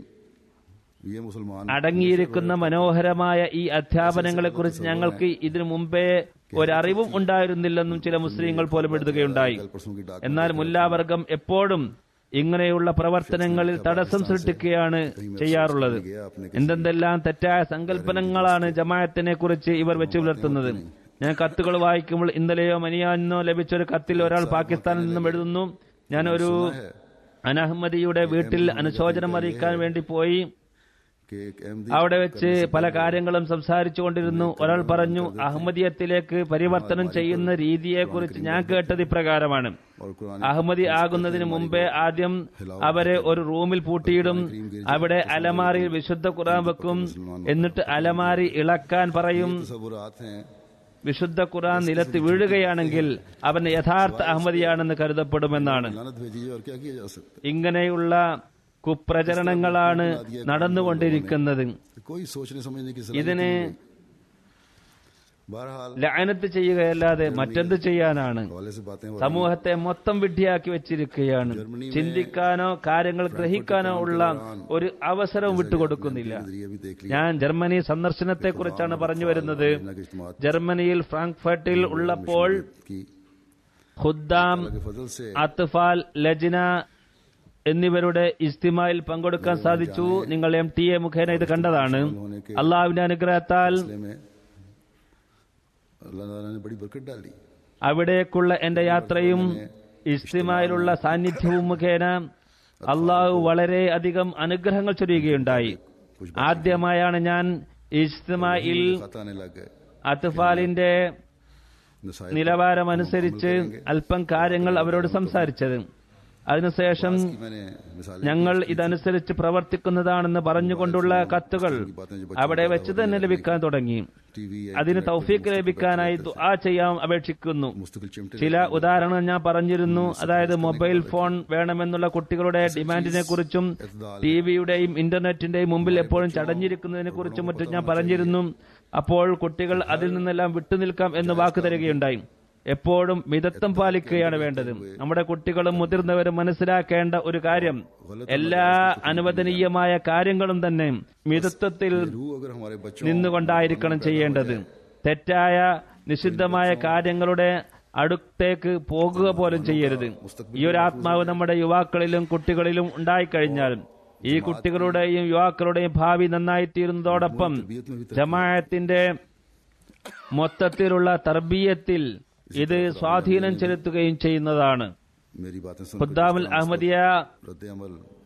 ये मुसलमान അടങ്ങിയിരിക്കുന്ന മനോഹരമായ ഈ അധ്യാപനങ്ങളെക്കുറിച്ച് ഞങ്ങൾക്ക് ഇതിനു മുമ്പേ ഒരറിവും ഉണ്ടായിരുന്നില്ലെന്നും ചില മുസ്ലിങ്ങൾ പോലും എഴുതുകയുണ്ടായി कल परसों की डाक എന്നാൽ മുല്ലാവർഗം എപ്പോഴും ഇങ്ങനെയുള്ള പ്രവർത്തനങ്ങളിൽ തടസ്സം സൃഷ്ടിക്കുകയാണ് ചെയ്യാറുള്ളത് എന്തെന്തെല്ലാം തെറ്റായ സങ്കല്പനങ്ങളാണ് ജമാഅത്തിനെ കുറിച്ച് ഇവർ വെച്ചു പുലർത്തുന്നത് ഞാൻ കത്തുകൾ വായിക്കുമ്പോൾ ഇന്നലെയോ മനിയാന്നോ ലഭിച്ച ഒരു കത്തിൽ ഒരാൾ പാകിസ്ഥാനിൽ നിന്നും എഴുതുന്നു ഞാൻ ഒരു അനഹമ്മദിയുടെ വീട്ടിൽ അനുശോചനം അറിയിക്കാൻ വേണ്ടി പോയി के एक अहमदी അവിടെ വെച്ച് പല കാര്യങ്ങളും സംസാരിച്ചു കൊണ്ടിരുന്നു ഒരാൾ പറഞ്ഞു അഹമ്മദിയത്തിലേക്ക് പരിവർത്തനം ചെയ്യുന്ന രീതിയെക്കുറിച്ച് ഞാൻ കേട്ടത് ഇപ്രകാരമാണ് और कुरान അഹമ്മദി ആകുന്നതിന് മുമ്പേ ആദ്യം അവരെ ഒരു റൂമിൽ പൂട്ടിയിടും അവിടെ അലമാരിയിൽ വിശുദ്ധ ഖുർആൻ വെക്കും എന്നിട്ട് അലമാരി ഇളക്കാൻ പറയും तस्वुरात हैं വിശുദ്ധ ഖുർആൻ നിലത്ത് വീഴുകയാണെങ്കിൽ അവൻ യഥാർത്ഥ അഹമ്മദിയാണെന്ന് കരുതപ്പെടുമെന്നാണ് लानत भेजिए और क्या किया जा सकता ഇങ്ങനെയുള്ള കുപ്രചരണങ്ങളാണ് നടന്നുകൊണ്ടിരിക്കുന്നത് है कोई सोचने समझने की सलाह ഇതിന് बहरहाल ലാനത്ത് ചെയ്യുകയല്ലാതെ മറ്റെന്ത് ചെയ്യാനാണ് हवाले से बातें हो സമൂഹത്തെ മൊത്തം വിഡ്ഢിയാക്കി വെച്ചിരിക്കുകയാണ് ചിന്തിക്കാനോ കാര്യങ്ങൾ ഗ്രഹിക്കാനോ ഉള്ള ഒരു അവസരവും വിട്ടുകൊടുക്കുന്നില്ല नजरिए भी देख लिया ഞാൻ ജർമ്മനി സന്ദർശനത്തെ കുറിച്ചാണ് പറഞ്ഞു വരുന്നത് के इज्तिमा ജർമ്മനിയിൽ ഫ്രാങ്ക്ഫർട്ടിൽ ഉള്ളപ്പോൾ की ഖുദ്ദാം के फजल से അത്ഫാൽ ലജ്ന എന്നിവരുടെ ഇസ്തിമായിൽ പങ്കെടുക്കാൻ സാധിച്ചു നിങ്ങൾ എം ടി എ മുഖേന ഇത് കണ്ടതാണ് അള്ളാഹുവിന്റെ അനുഗ്രഹത്താൽ सिलसिले में अल्लाह ताला ने बड़ी बरकत डाली അവിടേക്കുള്ള എന്റെ യാത്രയും ഇസ്തിമായിലുള്ള സാന്നിധ്യവും മുഖേന അള്ളാഹു വളരെ അധികം അനുഗ്രഹങ്ങൾ ചൊരിയുകയുണ്ടായി ആദ്യമായാണ് ഞാൻ ഇസ്തിമായിൽ खाता आने लग गए അത്ഫാലിന്റെ नसाई നിലവാരമനുസരിച്ച് അല്പം കാര്യങ്ങൾ അവരോട് സംസാരിച്ചത് അതിനുശേഷം की मैंने मिसाल ഞങ്ങൾ ഇതനുസരിച്ച് പ്രവർത്തിക്കുന്നതാണെന്ന് പറഞ്ഞുകൊണ്ടുള്ള കത്തുകൾ അവിടെ വെച്ച് തന്നെ ലഭിക്കാൻ തുടങ്ങി टीवी അതിന് തൗഫീക്ക് ലഭിക്കാനായി ദുആ ചെയ്യാൻ അപേക്ഷിക്കുന്നു मुस्तकिल चिमटे ചില ഉദാഹരണങ്ങൾ ഞാൻ പറഞ്ഞിരുന്നു അതായത് മൊബൈൽ ഫോൺ വേണമെന്നുള്ള കുട്ടികളുടെ ഡിമാൻഡിനെ കുറിച്ചും ടിവിയുടെയും ഇന്റർനെറ്റിന്റെയും മുമ്പിൽ എപ്പോഴും ചടഞ്ഞിരിക്കുന്നതിനെ കുറിച്ചും മറ്റും ഞാൻ പറഞ്ഞിരുന്നു അപ്പോൾ കുട്ടികൾ അതിൽ നിന്നെല്ലാം വിട്ടുനിൽക്കാം എന്ന് വാക്ക് തരികയുണ്ടായി എപ്പോഴും മിതത്വം പാലിക്കുകയാണ് വേണ്ടത് നമ്മുടെ കുട്ടികളും മുതിർന്നവരും മനസ്സിലാക്കേണ്ട ഒരു കാര്യം എല്ലാ അനുവദനീയമായ കാര്യങ്ങളും തന്നെ മിതത്വത്തിൽ रूह अगर हमारे बच्चों നിന്നുകൊണ്ടായിരിക്കണം ചെയ്യേണ്ടത് തെറ്റായ നിഷിദ്ധമായ കാര്യങ്ങളുടെ അടുത്തേക്ക് പോകുക പോലും ചെയ്യരുത് ഈ ഒരു ആത്മാവ് നമ്മുടെ യുവാക്കളിലും കുട്ടികളിലും ഉണ്ടായിക്കഴിഞ്ഞാൽ ഈ കുട്ടികളുടെയും യുവാക്കളുടെയും ഭാവി നന്നായിത്തീരുന്നതോടൊപ്പം ജമാഅത്തിന്റെ മൊത്തത്തിലുള്ള തർബീയത്തിൽ ഇത് സ്വാധീനം ചെലുത്തുകയും ചെയ്യുന്നതാണ് मेरी बातें सुन ഖുദ്ദാമുൽ അഹമ്മദിയ रद्द अमल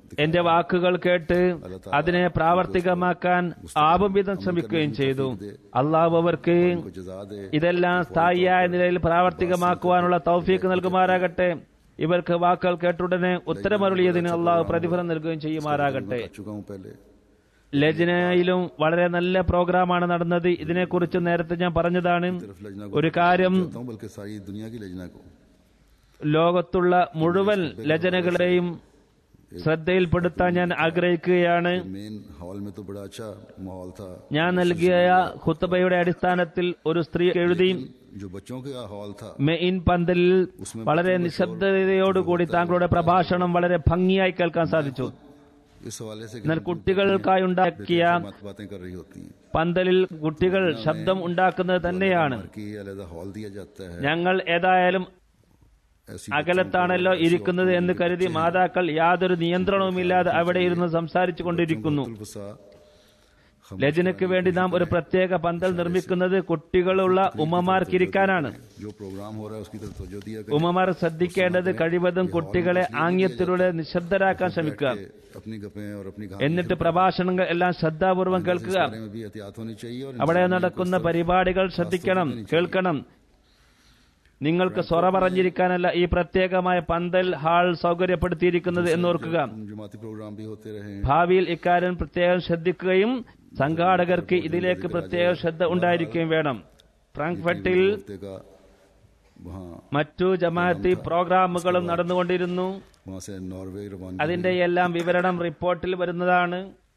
എന്റെ വാക്കുകൾ കേട്ട് അതിനെ പ്രാവർത്തികമാക്കാൻ ആവും വിധം ശ്രമിക്കുകയും ചെയ്തു അള്ളാഹു അവർക്ക് को जजा दे ഇതെല്ലാം സ്ഥായിയായ നിലയിൽ പ്രാവർത്തികമാക്കുവാനുള്ള തൗഫീക്ക് നൽകുമാറാകട്ടെ ഇവർക്ക് വാക്കുകൾ കേട്ടുടനെ ഉത്തരമരുളിയതിന് അള്ളാഹു പ്രതിഫലം നൽകുകയും ചെയ്യുമാറാകട്ടെ कर चुका हूँ पहले ലജ്നയിലും വളരെ നല്ല പ്രോഗ്രാമാണ് നടന്നത് ഇതിനെക്കുറിച്ച് നേരത്തെ ഞാൻ പറഞ്ഞതാണ് सिर्फ लजना को ഒരു കാര്യം कहता हूँ बल्कि सारी दुनिया की लजना को ലോകത്തുള്ള മുഴുവൻ ലജനകളെയും ശ്രദ്ധയിൽപ്പെടുത്താൻ ഞാൻ ആഗ്രഹിക്കുകയാണ് मेन हॉल में तो बड़ा अच्छा माहौल था ഞാൻ നൽകിയ ഖുത്തബയുടെ അടിസ്ഥാനത്തിൽ ഒരു സ്ത്രീ എഴുതി जो बच्चों का हॉल था മെയിൻ പന്തലിൽ വളരെ നിശബ്ദതയോടുകൂടി താങ്കളുടെ പ്രഭാഷണം വളരെ ഭംഗിയായി കേൾക്കാൻ സാധിച്ചു इस हवाले से എന്നാൽ കുട്ടികൾക്കായി ഉണ്ടാക്കിയ मत बातें कर रही होती हैं പന്തലിൽ കുട്ടികൾ ശബ്ദം ഉണ്ടാക്കുന്നത് തന്നെയാണ് कि अलहदा हॉल दिया जाता है ഞങ്ങൾ ഏതായാലും ऐसी അകലത്താണല്ലോ ഇരിക്കുന്നത് എന്ന് കരുതി മാതാക്കൾ യാതൊരു നിയന്ത്രണവുമില്ലാതെ അവിടെ ഇരുന്ന് സംസാരിച്ചു കൊണ്ടിരിക്കുന്നു फसा ലജനയ്ക്ക് വേണ്ടി നാം ഒരു പ്രത്യേക പന്തൽ നിർമ്മിക്കുന്നത് കുട്ടികളുള്ള ഉമ്മമാർക്കിരിക്കാനാണ് जो प्रोग्राम हो रहा है उसकी तरफ तवज्जो दिया ഉമ്മമാർ ശ്രദ്ധിക്കേണ്ടത് കഴിവതും കുട്ടികളെ ആംഗ്യത്തിലൂടെ നിശബ്ദരാക്കാൻ ശ്രമിക്കുക करें अपनी गपें और अपनी എന്നിട്ട് പ്രഭാഷണങ്ങൾ എല്ലാം ശ്രദ്ധാപൂർവം കേൾക്കുക बारे में भी एहतियात होनी चाहिए और അവിടെ നടക്കുന്ന പരിപാടികൾ ശ്രദ്ധിക്കണം കേൾക്കണം നിങ്ങൾക്ക് സ്വറ പറഞ്ഞിരിക്കാനല്ല ഈ പ്രത്യേകമായ പന്തൽ ഹാൾ സൗകര്യപ്പെടുത്തിയിരിക്കുന്നത് എന്നോർക്കുക जमाती प्रोग्राम भी होते रहे ഭാവിയിൽ ഇക്കാര്യം പ്രത്യേകം ശ്രദ്ധിക്കുകയും സംഘാടകർക്ക് ഇതിലേക്ക് പ്രത്യേക ശ്രദ്ധ ഉണ്ടായിരിക്കുകയും വേണം ഫ്രാങ്ക്ഫർട്ടിൽ हफ्ते का वहाँ മറ്റു ജമാഅത്തി പ്രോഗ്രാമുകളും നടന്നുകൊണ്ടിരുന്നു वहाँ से नॉर्वे रवानगी അതിന്റെ എല്ലാം വിവരണം റിപ്പോർട്ടിൽ വരുന്നതാണ്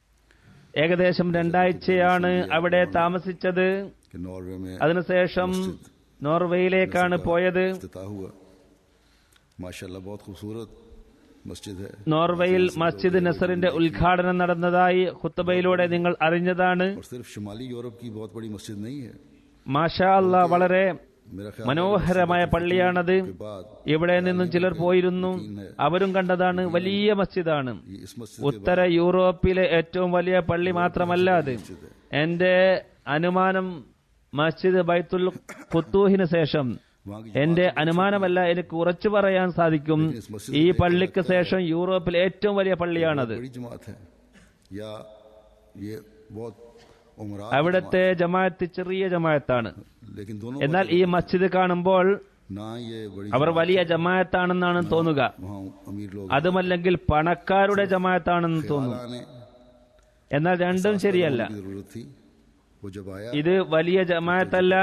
ഏകദേശം രണ്ടാഴ്ചയാണ് അവിടെ താമസിച്ചത് कि नॉर्वे में അതിനുശേഷം നോർവേയിലേക്കാണ് പോയത് इफ्तिताह हुआ माशाल्लाह बहुत खूबसूरत मस्जिद है നോർവേയിൽ മസ്ജിദ് നസറിന്റെ ഉദ്ഘാടനം നടന്നതായി ഖുത്തബയിലൂടെ നിങ്ങൾ അറിഞ്ഞതാണ് और सिर्फ शुमाली यूरोप की बहुत बड़ी मस्जिद नहीं है മാഷാ അല്ലാ വളരെ मेरा ख्याल മനോഹരമായ പള്ളിയാണത് के बाद ഇവിടെ നിന്നും ചിലർ പോയിരുന്നു അവരും കണ്ടതാണ് വലിയ മസ്ജിദാണ് ये इस मस्जिद ഉത്തര യൂറോപ്പിലെ ഏറ്റവും വലിയ പള്ളി മാത്രമല്ല അത് എന്റെ അനുമാനം മസ്ജിദ് ബൈത്തുൽ ഖുത്തൂഹിന് ശേഷം वहाँ की എന്റെ അനുമാനമല്ല എനിക്ക് ഉറച്ചു പറയാൻ സാധിക്കും ഈ പള്ളിക്ക് ശേഷം യൂറോപ്പിലെ ഏറ്റവും വലിയ പള്ളിയാണത് बड़ी जमात है या ये बहुत उमरा അവിടുത്തെ ജമാഅത്ത് ചെറിയ ജമാഅത്താണ് लेकिन दोनों എന്നാൽ ഈ മസ്ജിദ് കാണുമ്പോൾ ना ये बड़ी അവർ വലിയ ജമാഅത്താണെന്നാണ് തോന്നുക वहाँ अमीर लोग അതുമല്ലെങ്കിൽ പണക്കാരുടെ ജമാഅത്താണെന്ന് തോന്നുന്നു आने എന്നാൽ രണ്ടും ശരിയല്ല की जरूरत थी वो जब आया ഇത് വലിയ ജമാഅത്തല്ല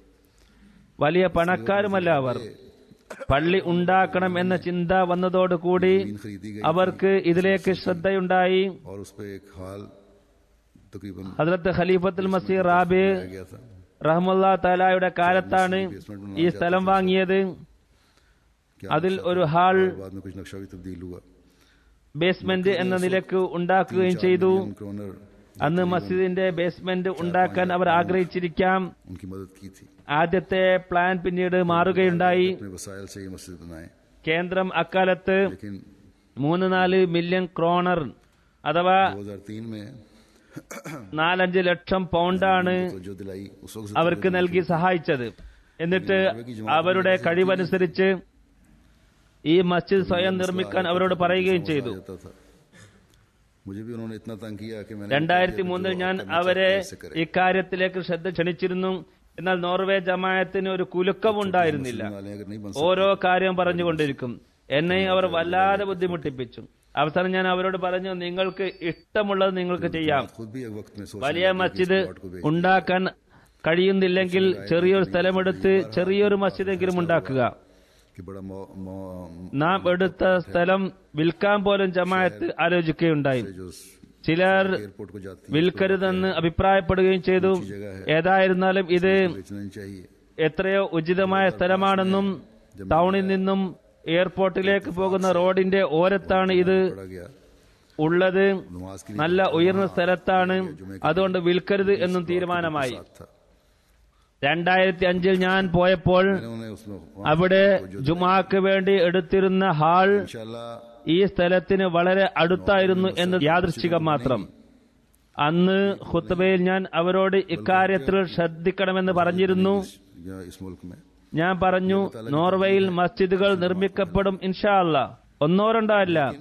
വലിയ പണക്കാരുമല്ല അവർ പള്ളി ഉണ്ടാക്കണം എന്ന ചിന്ത വന്നതോടുകൂടി जमीन खरीदी गई അവർക്ക് ഇതിലേക്ക് ശ്രദ്ധയുണ്ടായി और उस पर एक हाल तकरीबन ഹദ്രത്ത് ഖലീഫത്തുൽ മസീർ റാബി आ गया था റഹ്മുല്ലാ താലായുടെ കാലത്താണ് ഈ സ്ഥലം വാങ്ങിയത് क्या അതിൽ ഒരു ഹാൾ बाद में कुछ नक्शा भी तब्दील हुआ ബേസ്മെന്റ് എന്ന നിലക്ക് ഉണ്ടാക്കുകയും ചെയ്തു मिलियन क्रोनर അന്ന് മസ്ജിദിന്റെ ബേസ്മെന്റ് ഉണ്ടാക്കാൻ അവർ ആഗ്രഹിച്ചിരിക്കാം उनकी मदद की थी ആദ്യത്തെ പ്ലാൻ പിന്നീട് മാറുകയുണ്ടായി अपने वसाइल से ये मस्जिद बनाए കേന്ദ്രം അക്കാലത്ത് लेकिन മൂന്ന് നാല് മില്യൺ ക്രോണർ അഥവാ 2003 में നാലഞ്ച് ലക്ഷം പൗണ്ടാണ് तो जो दिलाई उस वक्त അവർക്ക് നൽകി സഹായിച്ചത് എന്നിട്ട് അവരുടെ കഴിവനുസരിച്ച് ഈ മസ്ജിദ് സ്വയം നിർമ്മിക്കാൻ അവരോട് പറയുകയും ചെയ്തു जाता था मुझे भी उन्होंने इतना तंग किया कि मैंने രണ്ടായിരത്തി മൂന്നിൽ ഞാൻ അവരെ ഇക്കാര്യത്തിലേക്ക് ശ്രദ്ധ ക്ഷണിച്ചിരുന്നു എന്നാൽ നോർവേ ജമായത്തിന് ഒരു കുലുക്കമുണ്ടായിരുന്നില്ല वाले अगर नहीं बन ഓരോ കാര്യം പറഞ്ഞുകൊണ്ടിരിക്കും എന്നെ അവർ വല്ലാതെ ബുദ്ധിമുട്ടിപ്പിച്ചു അവസാനം ഞാൻ അവരോട് പറഞ്ഞു നിങ്ങൾക്ക് ഇഷ്ടമുള്ളത് നിങ്ങൾക്ക് ചെയ്യാം सकते खुद भी एक वक्त में सोच വലിയ മസ്ജിദ് ഉണ്ടാക്കാൻ കഴിയുന്നില്ലെങ്കിൽ ചെറിയൊരു സ്ഥലമെടുത്ത് ചെറിയൊരു മസ്ജിദെങ്കിലും ഉണ്ടാക്കുക कि बड़ा मौ, मौ, നാം എടുത്ത സ്ഥലം വിൽക്കാൻ പോലും ജമാഅത്ത് ആലോചിക്കുകയുണ്ടായി जो ചിലർ एयरपोर्ट को जाती വിൽക്കരുതെന്ന് അഭിപ്രായപ്പെടുകയും ചെയ്തു ഏതായിരുന്നാലും ഇത് बेचना नहीं चाहिए എത്രയോ ഉചിതമായ സ്ഥലമാണെന്നും ടൗണിൽ നിന്നും എയർപോർട്ടിലേക്ക് പോകുന്ന റോഡിന്റെ ഓരത്താണ് ഇത് पड़ा गया ഉള്ളത് नमाज के നല്ല ഉയർന്ന സ്ഥലത്താണ് അതുകൊണ്ട് വിൽക്കരുത് എന്നും തീരുമാനമായി साथ था രണ്ടായിരത്തി അഞ്ചിൽ ഞാൻ പോയപ്പോൾ मैंने उन्हें उसमें അവിടെ ജുമാക്ക് വേണ്ടി എടുത്തിരുന്ന ഹാൾ इंशाल्लाह ഈ സ്ഥലത്തിന് വളരെ അടുത്തായിരുന്നു എന്ന് യാദൃശ്ചികം മാത്രം അന്ന് ഖുത്തബയിൽ ഞാൻ അവരോട് ഇക്കാര്യത്തിൽ ശ്രദ്ധിക്കണമെന്ന് പറഞ്ഞിരുന്നു या इस मुल्क में ഞാൻ പറഞ്ഞു നോർവേയിൽ മസ്ജിദുകൾ നിർമ്മിക്കപ്പെടും ഇൻഷാ അല്ല ഒന്നോ രണ്ടോ അല്ല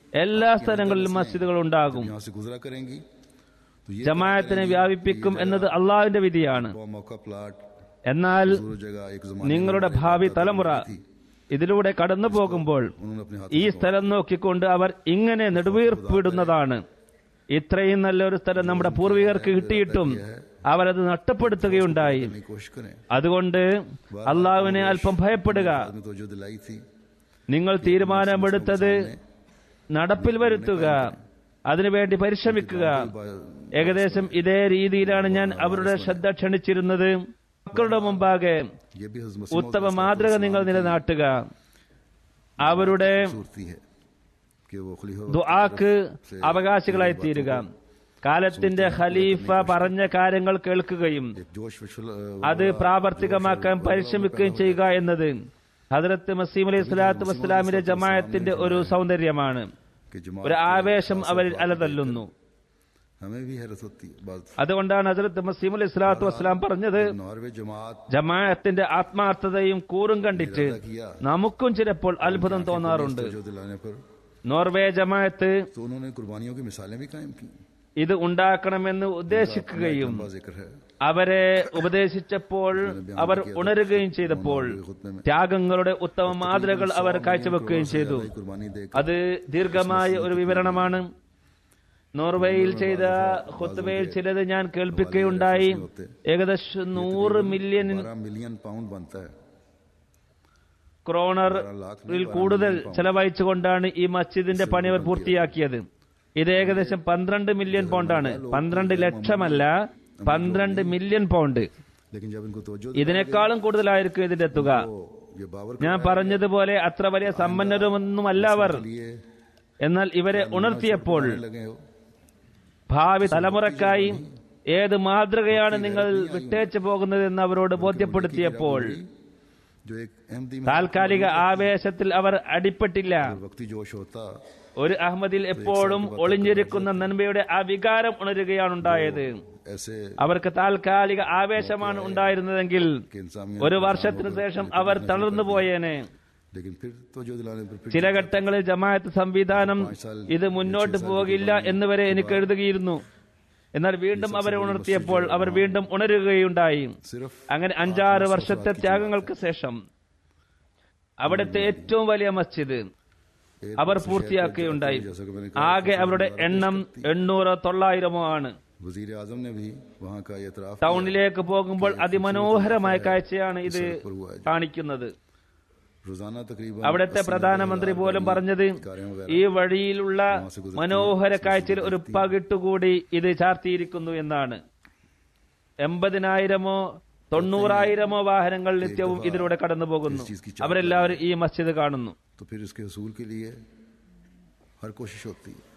എല്ലാ സ്ഥലങ്ങളിലും മസ്ജിദുകൾ ഉണ്ടാകും यहाँ से गुजरा करेंगी तो ये ജമാഅത്തിനെ വ്യാപിപ്പിക്കും എന്നത് അള്ളാഹുവിന്റെ വിധിയാണ് वो मौका प्लाट എന്നാൽ दूर जगह एक जमाने നിങ്ങളുടെ ഭാവി തലമുറ ഇതിലൂടെ കടന്നു പോകുമ്പോൾ उन्होंने अपने हाथ ഈ സ്ഥലം നോക്കിക്കൊണ്ട് അവർ ഇങ്ങനെ നെടുവീർപ്പിടുന്നതാണ് ഇത്രയും നല്ലൊരു സ്ഥലം നമ്മുടെ പൂർവികർക്ക് കിട്ടിയിട്ടും അവരത് നഷ്ടപ്പെടുത്തുകയുണ്ടായി करने की कोशिश करें അതുകൊണ്ട് അള്ളാഹുവിനെ അല്പം ഭയപ്പെടുക आदमी तो जो दिलाई थी നിങ്ങൾ തീരുമാനമെടുത്തത് നടപ്പിൽ വരുത്തുക അതിനുവേണ്ടി പരിശ്രമിക്കുക ഏകദേശം ഇതേ രീതിയിലാണ് ഞാൻ അവരുടെ ശ്രദ്ധ ക്ഷണിച്ചിരുന്നത് മക്കളുടെ മുമ്പാകെ ये भी हजरत मसीह ഉത്തമ മാതൃക നിങ്ങൾ നിലനാട്ടുക അവരുടെ खूबसूरती है कि वो खलीफा ദുആക്ക് അവകാശികളായി തീരുക കാലത്തിന്റെ ഖലീഫ പറഞ്ഞ കാര്യങ്ങൾ കേൾക്കുകയും एक जोश विश्वल അത് പ്രാവർത്തികമാക്കാൻ പരിശ്രമിക്കുകയും ചെയ്യുക എന്നത് ഹജറത്ത് മസീം അലൈഹി സ്വലാത്തു വസ്സലാമിന്റെ ജമാഅത്തിന്റെ ഒരു സൗന്ദര്യമാണ് कि जमात ഒരു ആവേശം അവരിൽ അലതല്ലുന്നു हमें भी हैरत होती है बात അതുകൊണ്ടാണ് ഹജറത്ത് മസീം അലൈഹി സ്വലാത്തു വസ്സലാം പറഞ്ഞത് नॉर्वे जमात ജമാഅത്തിന്റെ ആത്മാർത്ഥതയും കൂറും കണ്ടിട്ട് നമുക്കും ചിലപ്പോൾ അത്ഭുതം തോന്നാറുണ്ട് जो दिलाने पर നോർവേ ജമാഅത്ത് तो उन्होंने कुर्बानियों की मिसालें भी कायम की ഇത് ഉണ്ടാക്കണമെന്ന് ഉദ്ദേശിക്കുകയും लंबा जिक्र है അവരെ ഉപദേശിച്ചപ്പോൾ അവർ ഉണരുകയും ചെയ്തപ്പോൾ ത്യാഗങ്ങളുടെ ഉത്തമ മാതൃകകൾ അവർ കാഴ്ചവെക്കുകയും ചെയ്തു कुर्बानी दे അത് ദീർഘമായ ഒരു വിവരണമാണ് നോർവേയിൽ ചെയ്ത ഖുത്ബയിൽ ചിലത് ഞാൻ കേൾപ്പിക്കുകയുണ്ടായി ഏകദേശം നൂറ് മില്യൺ बारह मिलियन पाउंड बनता है ക്രോണറിൽ കൂടുതൽ ചെലവഴിച്ചുകൊണ്ടാണ് ഈ മസ്ജിദിന്റെ പണി അവർ പൂർത്തിയാക്കിയത് ഇത് ഏകദേശം പന്ത്രണ്ട് മില്യൺ പൗണ്ടാണ് പന്ത്രണ്ട് ലക്ഷമല്ല പന്ത്രണ്ട് മില്യൺ പൗണ്ട് लेकिन जब इनको तवज्जो ഇതിനേക്കാളും കൂടുതലായിരിക്കും ഇതിന്റെ തുക तो ये बावर ഞാൻ പറഞ്ഞതുപോലെ അത്ര വലിയ സമ്പന്നരുമൊന്നുമല്ല അവർ के लिए എന്നാൽ ഇവരെ ഉണർത്തിയപ്പോൾ लगे हो ഭാവി തലമുറക്കായി ഏത് മാതൃകയാണ് നിങ്ങൾ വിട്ടേച്ചു പോകുന്നതെന്ന് അവരോട് ബോധ്യപ്പെടുത്തിയപ്പോൾ जो एक अहमदी में താൽക്കാലിക ആവേശത്തിൽ അവർ അടിപ്പെട്ടില്ല वक्ती जोश होता ഒരു അഹമ്മദിൽ എപ്പോഴും ഒളിഞ്ഞിരിക്കുന്ന നന്മയുടെ ആ വികാരം ഉണരുകയാണുണ്ടായത് ऐसे അവർക്ക് താൽക്കാലിക ആവേശമാണ് ഉണ്ടായിരുന്നതെങ്കിൽ कि इंसानी ഒരു വർഷത്തിനു ശേഷം അവർ തളർന്നു പോയേനെ लेकिन फिर तो जो दिलाने पर फिर ചില ഘട്ടങ്ങളിൽ ജമാഅത്ത് സംവിധാനം ഇത് മുന്നോട്ട് പോകില്ല എന്ന് വരെ എനിക്ക് എഴുതുകയിരുന്നു എന്നാൽ വീണ്ടും അവരെ ഉണർത്തിയപ്പോൾ അവർ വീണ്ടും ഉണരുകയുണ്ടായി सिर्फ അങ്ങനെ അഞ്ചാറ് വർഷത്തെ ത്യാഗങ്ങൾക്ക് ശേഷം അവിടുത്തെ ഏറ്റവും വലിയ മസ്ജിദ് അവർ പൂർത്തിയാക്കുകയുണ്ടായി जैसा कि मैंने ആകെ അവരുടെ എണ്ണം എണ്ണൂറോ തൊള്ളായിരമോ ആണ് वजीर आजम ने भी वहाँ का एतराफ ടൗണിലേക്ക് പോകുമ്പോൾ അതിമനോഹരമായ കാഴ്ചയാണ് ഇത് पर हुआ है കാണിക്കുന്നത് रोजाना तकरीबन അവിടുത്തെ പ്രധാനമന്ത്രി പോലും പറഞ്ഞത് कार्यों वगैरह ഈ വഴിയിലുള്ള മനോഹര കാഴ്ചയിൽ ഒരു പകിട്ടുകൂടി ഇത് ചാർത്തിയിരിക്കുന്നു എന്നാണ് എൺപതിനായിരമോ തൊണ്ണൂറായിരമോ വാഹനങ്ങൾ നിത്യവും ഇതിലൂടെ കടന്നു പോകുന്നു അവരെല്ലാവരും ഈ മസ്ജിദ് കാണുന്നു तो फिर इसके हसूल के लिए हर कोशिश होती है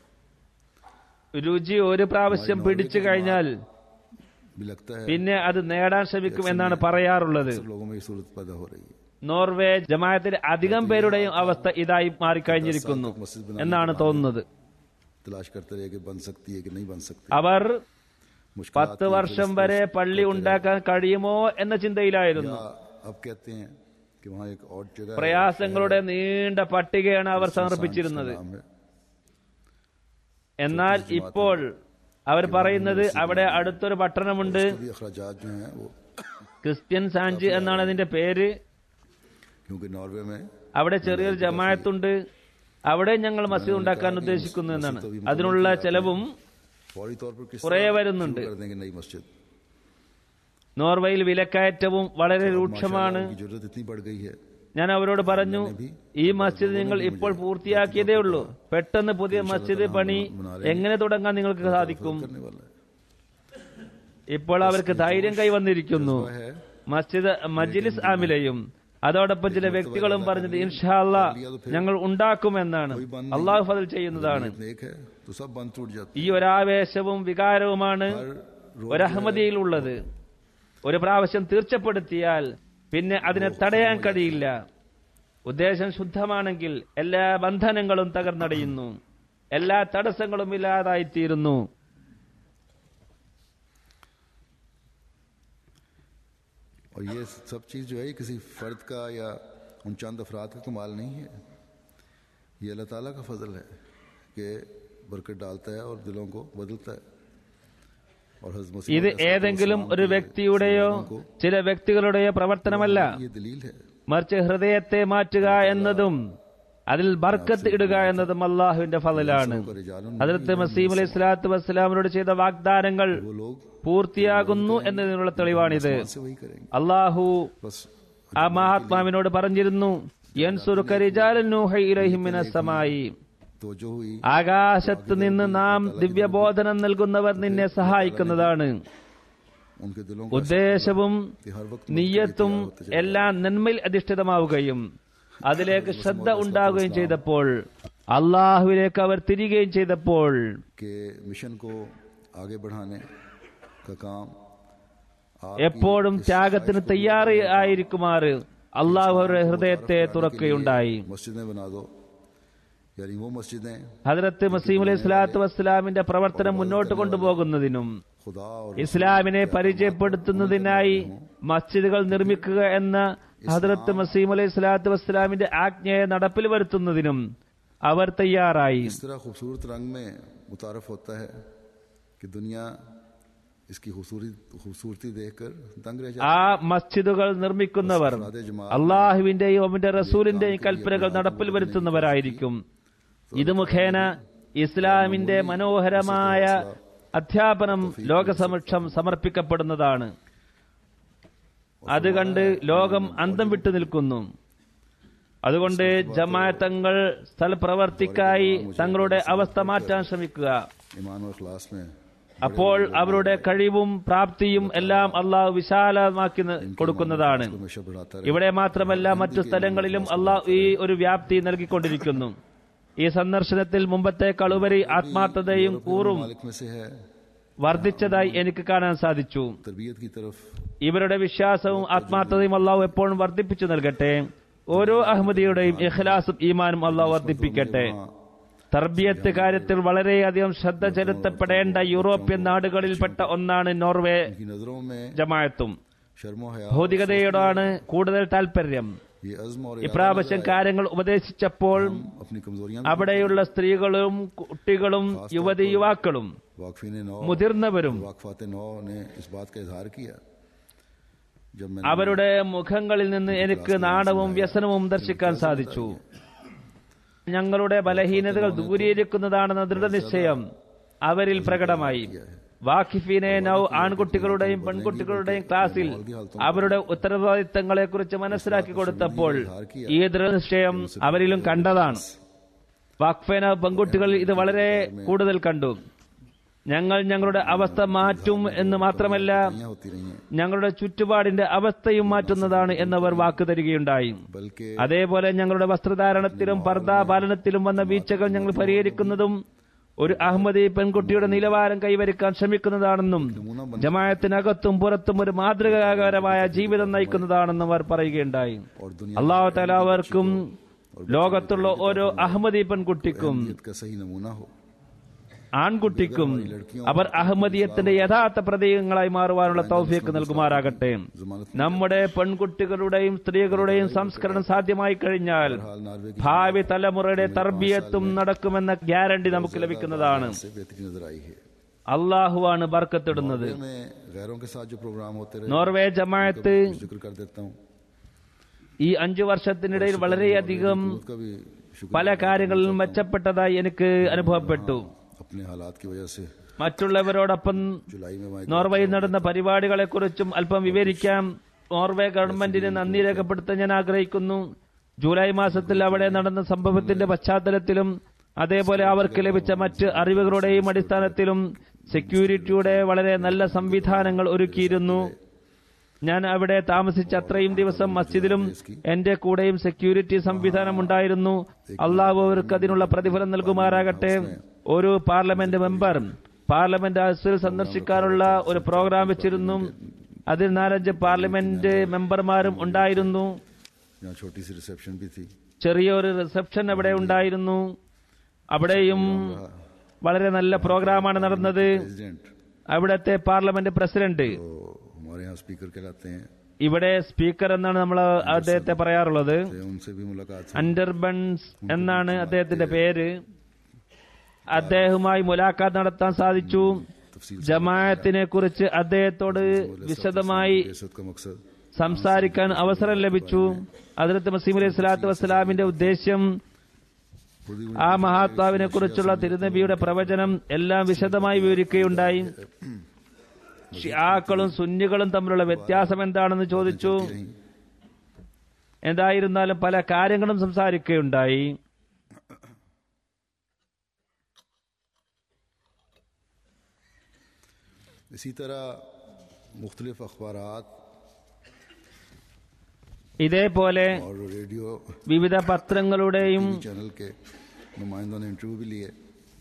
രുചി ഒരു പ്രാവശ്യം പിടിച്ചു കഴിഞ്ഞാൽ भी लगता है പിന്നെ അത് നേടാൻ ശ്രമിക്കും എന്നാണ് പറയാറുള്ളത് सब लोगों में ये सूरत पैदा हो रही है നോർവേ ജമാഅത്തിലെ അധികം പേരുടെയും അവസ്ഥ ഇതായി മാറിക്കഴിഞ്ഞിരിക്കുന്നു എന്നാണ് തോന്നുന്നത് तलाश करते रहे कि बन सकती है कि नहीं बन सकती അവർ मुश्किल പത്ത് വർഷം വരെ പള്ളി ഉണ്ടാക്കാൻ കഴിയുമോ എന്ന ചിന്തയിലായിരുന്നു अब कहते हैं कि वहाँ एक और जगह है, പ്രയാസങ്ങളുടെ നീണ്ട പട്ടികയാണ് അവർ സമർപ്പിച്ചിരുന്നത് नाम है എന്നാൽ ഇപ്പോൾ അവർ പറയുന്നത് അവിടെ അടുത്തൊരു പട്ടണമുണ്ട് भी अखराजात जो हैं वो ക്രിസ്ത്യൻ സാഞ്ച് എന്നാണ് അതിന്റെ പേര് क्योंकि नॉर्वे में അവിടെ ചെറിയൊരു ജമായത്തുണ്ട് അവിടെ ഞങ്ങൾ മസ്ജിദ് ഉണ്ടാക്കാൻ ഉദ്ദേശിക്കുന്നു എന്നാണ് അതിനുള്ള ചെലവും फौरी तौर पर किस കുറേ तरह വരുന്നുണ്ട് शुरू कर देंगे नई मस्जिद നോർവേയിൽ വിലക്കയറ്റവും വളരെ രൂക്ഷമാണ് की जरूरत इतनी बढ़ गई है ഞാൻ അവരോട് പറഞ്ഞു ഈ മസ്ജിദ് നിങ്ങൾ ഇപ്പോൾ പൂർത്തിയാക്കിയതേ ഉള്ളൂ പെട്ടെന്ന് പുതിയ മസ്ജിദ് പണി എങ്ങനെ തുടങ്ങാൻ നിങ്ങൾക്ക് സാധിക്കും करने वाला है ഇപ്പോൾ അവർക്ക് ധൈര്യം കൈവന്നിരിക്കുന്നു മസ്ജിദ് മജ്ലിസ് ആമിലയും അതോടൊപ്പം ചില വ്യക്തികളും പറഞ്ഞത് ഇൻഷാല്ല ഞങ്ങൾ ഉണ്ടാക്കുമെന്നാണ് അള്ളാഹു ഫതിൽ ചെയ്യുന്നതാണ് जब एक है तो सब बंद टूट जाते ഈ ഒരാവേശവും വികാരവുമാണ് ഒരഹമ്മദിയിലുള്ളത് ഒരു പ്രാവശ്യം തീർച്ചപ്പെടുത്തിയാൽ പിന്നെ അതിനെ തടയാൻ കഴിയില്ല ഉദ്ദേശം ശുദ്ധമാണെങ്കിൽ എല്ലാ ബന്ധനങ്ങളും തകർന്നടയുന്നു എല്ലാ തടസ്സങ്ങളും ഇല്ലാതായിത്തീരുന്നു और ये सब चीज़ जो है ये किसी फर्द का या उन चंद अफराद का कमाल नहीं है ये अल्लाह ताला का फजल है के बरकत डालता है और दिलों को बदलता है और हज़रत मसीह ഇത് अलैहि ഏതെങ്കിലും सलाम ഒരു की വ്യക്തിയുടെയോ को ചില വ്യക്തികളുടെയോ പ്രവർത്തനമല്ല ये दलील है മറിച്ച് ഹൃദയത്തെ മാറ്റുക എന്നതും അതിൽ ബർക്കത്ത് ഇടുക എന്നതും അള്ളാഹുവിന്റെ ഫലലാണ് और रिजालन അതിർത്ത് മസീം അലൈഹി സ്വലാത്തു വസ്സലാമിനോട് ചെയ്ത വാഗ്ദാനങ്ങൾ वो लोग പൂർത്തിയാകുന്നു എന്നതിനുള്ള തെളിവാണിത് से वही करेंगे അള്ളാഹു बस ആ മഹാത്മാവിനോട് പറഞ്ഞിരുന്നു യൻസുറുക റിജാലൻ നൂഹി ഇലൈഹിം മിനസ് സമായി तोजो हुई ആകാശത്ത് നിന്ന് നാം ദിവ്യബോധനം നൽകുന്നവർ നിന്നെ സഹായിക്കുന്നതാണ് उनके दिलों को ഉദ്ദേശവും कि हर वक्त നീയത്തും എല്ലാം നന്മയിൽ അധിഷ്ഠിതമാവുകയും അതിലേക്ക് ശ്രദ്ധ ഉണ്ടാവുകയും ചെയ്തപ്പോൾ അള്ളാഹുവിലേക്ക് അവർ തിരികുകയും ചെയ്തപ്പോൾ के मिशन को आगे बढ़ाने का काम എപ്പോഴും ത്യാഗത്തിന് തയ്യാറ് ആയിരിക്കുമാറ് അള്ളാഹു അവരുടെ ഹൃദയത്തെ തുറക്കുകയുണ്ടായി मस्जिदें बना दो यानी वो मस्जिदें ഹജറത്ത് മസീം അലൈഹി സ്വലാത്തു വസ്സലാമിന്റെ പ്രവർത്തനം മുന്നോട്ട് കൊണ്ടുപോകുന്നതിനും खुदा और ഇസ്ലാമിനെ പരിചയപ്പെടുത്തുന്നതിനായി മസ്ജിദുകൾ നിർമ്മിക്കുക എന്ന ഹജറത്ത് മസീം അലൈഹി സ്വലാത്തു വസ്സലാമിന്റെ ആജ്ഞയെ നടപ്പിൽ വരുത്തുന്നതിനും അവർ തയ്യാറായി इस तरह खूबसूरत रंग में मुतारफ होता है कि दुनिया इसकी खूबसूरती खूबसूरती देखकर दंग रह जाती ആ മസ്ജിദുകൾ നിർമ്മിക്കുന്നവർ അള്ളാഹുവിന്റെയും അവന്റെ റസൂലിന്റെയും കൽപ്പനകൾ നടപ്പിൽ വരുത്തുന്നവരായിരിക്കും ഇത് മുഖേന ഇസ്ലാമിന്റെ മനോഹരമായ അധ്യാപനം ലോകസമക്ഷം സമർപ്പിക്കപ്പെടുന്നതാണ് അത് കണ്ട് ലോകം അന്തം വിട്ടു നിൽക്കുന്നു അതുകൊണ്ട് ജമാഅത്തങ്ങൾ സ്ഥലപ്രവർത്തിക്കായി തങ്ങളുടെ അവസ്ഥ മാറ്റാൻ ശ്രമിക്കുക ईमान और खलास में അപ്പോൾ അവരുടെ കഴിവും പ്രാപ്തിയും എല്ലാം അള്ളാഹു വിശാലമാക്കി ന- കൊടുക്കുന്നതാണ് हमेशा बढ़ाता रहे ഇവിടെ മാത്രമല്ല മറ്റു സ്ഥലങ്ങളിലും അള്ളാഹു ഈ ഒരു വ്യാപ്തി നൽകിക്കൊണ്ടിരിക്കുന്നു ഈ സന്ദർശനത്തിൽ മുമ്പത്തേക്കാൾ ഉപരി ആത്മാർത്ഥതയും കൂറും मालिक में से है വർദ്ധിച്ചതായി എനിക്ക് കാണാൻ സാധിച്ചു तरबियत की तरफ ഇവരുടെ വിശ്വാസവും ആത്മാർത്ഥതയും അള്ളാഹു എപ്പോഴും വർദ്ധിപ്പിച്ചു നൽകട്ടെ ഓരോ അഹമ്മദിയുടെയും ഇഖ്ലാസും ഈമാനും അള്ളാഹു വർദ്ധിപ്പിക്കട്ടെ തർബിയത്ത് കാര്യത്തിൽ വളരെയധികം ശ്രദ്ധ ചെലുത്തപ്പെടേണ്ട യൂറോപ്യൻ നാടുകളിൽപ്പെട്ട ഒന്നാണ് നോർവേ की नजरों में ജമാഅത്തും शर्मो हया ഭൗതികതയോടാണ് കൂടുതൽ താല്പര്യം ये अज़्म और ഇപ്രാവശ്യം കാര്യങ്ങൾ ഉപദേശിച്ചപ്പോൾ अपनी कमजोरियां അവിടെയുള്ള സ്ത്രീകളും കുട്ടികളും യുവതി യുവാക്കളും वाकफीन नौ മുതിർന്നവരും वाकफात नौ ने इस बात का इजहार किया जब मैंने അവരുടെ മുഖങ്ങളിൽ നിന്ന് എനിക്ക് നാണവും വ്യസനവും ദർശിക്കാൻ സാധിച്ചു ഞങ്ങളുടെ ബലഹീനതകൾ ദൂരീകരിക്കുന്നതാണെന്ന ദൃഢനിശ്ചയം അവരിൽ പ്രകടമായി വാഖിഫിനെ നൗ ആൺകുട്ടികളുടെയും പെൺകുട്ടികളുടെയും ക്ലാസ്സിൽ അവരുടെ ഉത്തരവാദിത്തങ്ങളെ കുറിച്ച് മനസ്സിലാക്കി കൊടുത്തപ്പോൾ ഈ ദൃഢനിശ്ചയം അവരിലും കണ്ടതാണ് വാക്ഫേന പെൺകുട്ടികൾ ഇത് വളരെ കൂടുതൽ കണ്ടു ഞങ്ങൾ ഞങ്ങളുടെ അവസ്ഥ മാറ്റും എന്ന് മാത്രമല്ല यहाँ होती रही हैं ഞങ്ങളുടെ ചുറ്റുപാടിന്റെ അവസ്ഥയും മാറ്റുന്നതാണ് എന്നവർ വാക്ക് തരികയുണ്ടായി बल्कि അതേപോലെ ഞങ്ങളുടെ വസ്ത്രധാരണത്തിലും പർദ്ദാപാലനത്തിലും വന്ന വീഴ്ചകൾ ഞങ്ങൾ പരിഹരിക്കുന്നതും ഒരു അഹമ്മദി പെൺകുട്ടിയുടെ നിലവാരം കൈവരിക്കാൻ ശ്രമിക്കുന്നതാണെന്നും ജമായത്തിനകത്തും പുറത്തും ഒരു മാതൃകാകരമായ ജീവിതം നയിക്കുന്നതാണെന്നും അവർ പറയുകയുണ്ടായി और दुनिया അള്ളാഹു തല അവർക്കും ലോകത്തുള്ള ഓരോ അഹമ്മദി പെൺകുട്ടിക്കും का सही नमूना हो ആൺകുട്ടിക്കും അവർ അഹമ്മദിയത്തിന്റെ യഥാർത്ഥ പ്രതീകങ്ങളായി മാറുവാനുള്ള തൗഫീക്ക് നൽകുമാറാകട്ടെ जमानत നമ്മുടെ പെൺകുട്ടികളുടെയും സ്ത്രീകളുടെയും സംസ്കരണം സാധ്യമായി കഴിഞ്ഞാൽ हाल नार्वे की ഭാവി തലമുറയുടെ തർബിയത്തും നടക്കുമെന്ന ഗ്യാരണ്ടി നമുക്ക് ലഭിക്കുന്നതാണ് से बेहतरी नजर आई है അള്ളാഹുവാണ് ബർക്കത്തിടുന്നത് मैं गैरों के साथ जो प्रोग्राम होते रहे നോർവേ ജമാഅത്ത് जिक्र कर देता हूँ ഈ അഞ്ചു വർഷത്തിനിടയിൽ വളരെയധികം उसका भी शुक्र പല കാര്യങ്ങളിലും മെച്ചപ്പെട്ടതായി എനിക്ക് അനുഭവപ്പെട്ടു अपने हालात की वजह से മറ്റുള്ളവരോടൊപ്പം जुलाई में वहाँ നോർവേയിൽ നടന്ന പരിപാടികളെക്കുറിച്ചും അല്പം വിവരിക്കാം നോർവേ ഗവൺമെന്റിന് നന്ദി രേഖപ്പെടുത്താൻ ഞാൻ ആഗ്രഹിക്കുന്നു ജൂലൈ മാസത്തിൽ അവിടെ നടന്ന സംഭവത്തിന്റെ പശ്ചാത്തലത്തിലും അതേപോലെ അവർക്ക് ലഭിച്ച മറ്റ് അറിവുകളുടെയും അടിസ്ഥാനത്തിലും സെക്യൂരിറ്റിയുടെ വളരെ നല്ല സംവിധാനങ്ങൾ ഒരുക്കിയിരുന്നു ഞാൻ അവിടെ താമസിച്ച അത്രയും ദിവസം മസ്ജിദിലും എന്റെ കൂടെയും സെക്യൂരിറ്റി സംവിധാനം ഉണ്ടായിരുന്നു അള്ളാഹു അവർക്ക് അതിനുള്ള പ്രതിഫലം നൽകുമാറാകട്ടെ ഒരു പാർലമെന്റ് മെമ്പർ പാർലമെന്റ് ഹൗസിൽ സന്ദർശിക്കാനുള്ള ഒരു പ്രോഗ്രാം വെച്ചിരുന്നു അതിൽ നാലഞ്ച് പാർലമെന്റ് മെമ്പർമാരും ഉണ്ടായിരുന്നു यहाँ छोटी सी रिसेप्शन भी थी ചെറിയൊരു റിസപ്ഷൻ അവിടെ ഉണ്ടായിരുന്നു അവിടെയും വളരെ നല്ല പ്രോഗ്രാമാണ് നടന്നത് प्रेसिडेंट അവിടുത്തെ പാർലമെന്റ് പ്രസിഡന്റ് तो हमारे यहाँ स्पीकर कहलाते हैं ഇവിടെ സ്പീക്കർ എന്നാണ് നമ്മൾ അദ്ദേഹത്തെ പറയാറുള്ളത് तो उनसे भी मुलाकात हुई അൻഡർബൺസ് എന്നാണ് അദ്ദേഹത്തിന്റെ പേര് അദ്ദേഹവുമായി മുലാഖാത്ത് നടത്താൻ സാധിച്ചു तफसील ജമാഅത്തിനെ കുറിച്ച് അദ്ദേഹത്തോട് വിശദമായി बेसत का मकसद സംസാരിക്കാൻ അവസരം ലഭിച്ചു അതിർത്ത് മസീം അലൈഹി സ്വലാത്തു വസ്സലാമിന്റെ ഉദ്ദേശ്യം खुद ही ആ മഹാത്മാവിനെ കുറിച്ചുള്ള തിരുനബിയുടെ പ്രവചനം എല്ലാം വിശദമായി വിവരിക്കുകയുണ്ടായി ഷിയാക്കളും സുന്നികളും തമ്മിലുള്ള വ്യത്യാസം എന്താണെന്ന് ചോദിച്ചു रही എന്തായിരുന്നാലും പല കാര്യങ്ങളും സംസാരിക്കുകയുണ്ടായി इसी तरह मुख्तलिफ अखबार ഇതേപോലെ और रेडियो വിവിധ പത്രങ്ങളുടെയും चैनल के नुमाइंदों ने इंटरव्यू भी लिए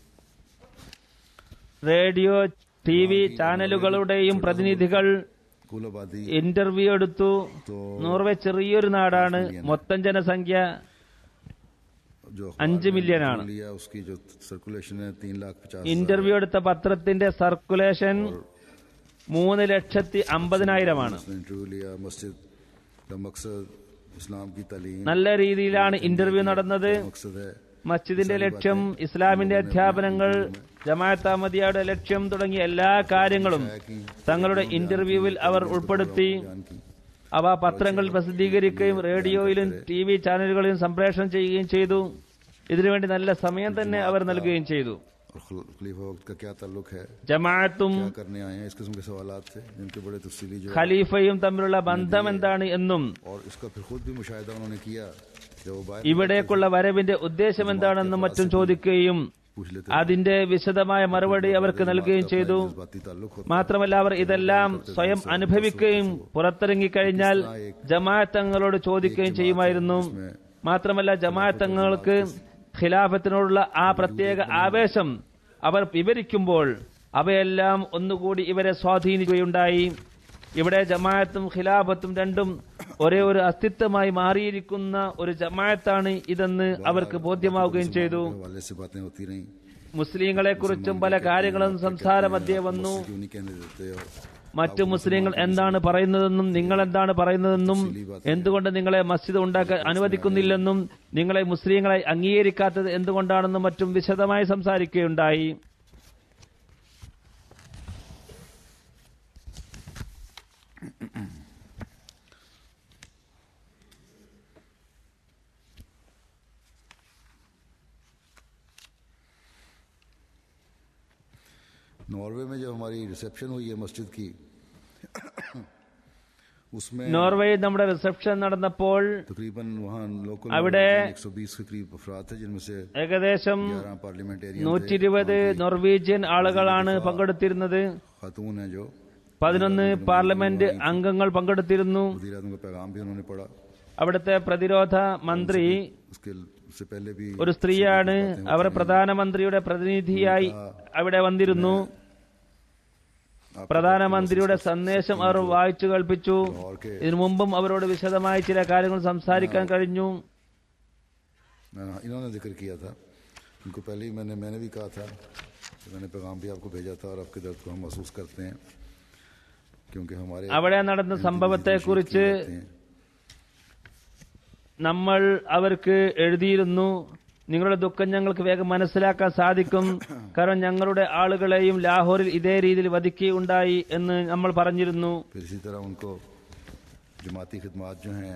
റേഡിയോ ടി വി ചാനലുകളുടെയും പ്രതിനിധികൾ कुल आबादी ഇന്റർവ്യൂ എടുത്തു നോർവേ ചെറിയൊരു നാടാണ് മൊത്തം ജനസംഖ്യ जो അഞ്ച് മില്യൺ ആണ് लिया उसकी जो सर्कुलेशन है तीन लाख पचास ഇന്റർവ്യൂ എടുത്ത പത്രത്തിന്റെ സർക്കുലേഷൻ മൂന്ന് ലക്ഷത്തി അമ്പതിനായിരമാണ് उसने इंटरव्यू लिया मस्जिद का मकसद इस्लाम की तालीम നല്ല രീതിയിലാണ് ഇന്റർവ്യൂ നടന്നത് मकसद है മസ്ജിദിന്റെ ലക്ഷ്യം ഇസ്ലാമിന്റെ അധ്യാപനങ്ങൾ ജമാഅത്ത് അഹമ്മദിയയുടെ ലക്ഷ്യം തുടങ്ങിയ എല്ലാ കാര്യങ്ങളും തങ്ങളുടെ ഇന്റർവ്യൂവിൽ അവർ ഉൾപ്പെടുത്തി बयान की അവ പത്രങ്ങളിൽ പ്രസിദ്ധീകരിക്കുകയും റേഡിയോയിലും ടി വി ചാനലുകളിലും സംപ്രേഷണം ചെയ്യുകയും ചെയ്തു ഇതിനുവേണ്ടി നല്ല സമയം തന്നെ അവർ നൽകുകയും ചെയ്തു और खल- खलीफा वक्त का क्या ताल्लुक है ജമാഅത്തും क्या करने आए हैं इस किस्म के सवाल थे जिनके बड़े तफसीली जो ഖലീഫയും തമ്മിലുള്ള ബന്ധം എന്താണ് എന്നും और इसका फिर खुद भी मुशाहिदा उन्होंने किया जब वो बाहर ഇവിടേക്കുള്ള വരവിന്റെ ഉദ്ദേശം എന്താണെന്നും മറ്റും ചോദിക്കുകയും पूछ लेते അതിന്റെ വിശദമായ മറുപടി അവർക്ക് നൽകുകയും ചെയ്തു बाती ताल्लुक होता മാത്രമല്ല അവർ ഇതെല്ലാം സ്വയം അനുഭവിക്കുകയും പുറത്തിറങ്ങിക്കഴിഞ്ഞാൽ ജമാഅത്തങ്ങളോട് ചോദിക്കുകയും ചെയ്യുമായിരുന്നു മാത്രമല്ല ജമാഅത്തങ്ങൾക്ക് ഖിലാഫത്തിനോടുള്ള ആ പ്രത്യേക ആവേശം അവർ വിവരിക്കുമ്പോൾ അവയെല്ലാം ഒന്നുകൂടി ഇവരെ സ്വാധീനിക്കുകയുണ്ടായി ഇവിടെ ജമാഅത്തും ഖിലാഫത്തും രണ്ടും ഒരേ ഒരു അസ്തിത്വമായി മാറിയിരിക്കുന്ന ഒരു ജമാഅത്താണ് ഇതെന്ന് അവർക്ക് ബോധ്യമാവുകയും ചെയ്തു वाले से बातें होती रहीं മുസ്ലിങ്ങളെ കുറിച്ചും പല കാര്യങ്ങളും സംസാരമധ്യേ വന്നു क्यों नहीं कहने देते और മറ്റു മുസ്ലിങ്ങൾ എന്താണ് പറയുന്നതെന്നും നിങ്ങൾ എന്താണ് പറയുന്നതെന്നും എന്തുകൊണ്ട് നിങ്ങളെ മസ്ജിദ് ഉണ്ടാക്കാൻ അനുവദിക്കുന്നില്ലെന്നും നിങ്ങളെ മുസ്ലിങ്ങളായി അംഗീകരിക്കാത്തത് എന്തുകൊണ്ടാണെന്നും മറ്റും വിശദമായി സംസാരിക്കുകയുണ്ടായി नॉर्वे में जब हमारी रिसेप्शन हुई है मस्जिद की उसमें നോർവേയിൽ നമ്മുടെ റിസപ്ഷൻ നടന്നപ്പോൾ तकरीबन वहाँ लोकल അവിടെ 120 के करीब अफराद थे जिनमें से ഏകദേശം 11 पार्लियामेंटेरियन നൂറ്റി ഇരുപത് നോർവീജിയൻ ആളുകളാണ് പങ്കെടുത്തിരുന്നത് खातून हैं जो പതിനൊന്ന് പാർലമെന്റ് അംഗങ്ങൾ പങ്കെടുത്തിരുന്നു वजीर आजम का पैगाम भी उन्होंने पढ़ा അവിടുത്തെ പ്രതിരോധ മന്ത്രി उसके उससे पहले भी ഒരു സ്ത്രീയാണ് അവർ പ്രധാനമന്ത്രിയുടെ പ്രതിനിധിയായി അവിടെ വന്നിരുന്നു പ്രധാനമന്ത്രിയുടെ സന്ദേശം അവർ വായിച്ചു കേൾപ്പിച്ചു और के ഇതിനു മുമ്പും അവരോട് വിശദമായി ചില കാര്യങ്ങൾ സംസാരിക്കാൻ കഴിഞ്ഞു हाँ, इन्होंने जिक्र किया था इनको पहले ही मैंने मैंने भी कहा था कि मैंने पैगाम भी आपको भेजा था और आपके दर्द को हम महसूस करते हैं क्योंकि हमारे അവിടെ നടന്ന സംഭവത്തെക്കുറിച്ച് करते हैं। നമ്മൾ അവർക്ക് എഴുതിയിരുന്നു നിങ്ങളുടെ ദുഃഖം ഞങ്ങൾക്ക് വേഗം മനസ്സിലാക്കാൻ സാധിക്കും കാരണം ഞങ്ങളുടെ ആളുകളെയും ലാഹോറിൽ ഇതേ രീതിയിൽ വധിക്കുകയുണ്ടായി എന്ന് നമ്മൾ പറഞ്ഞിരുന്നു फिर इसी तरह उनको जमाती खदमात जो हैं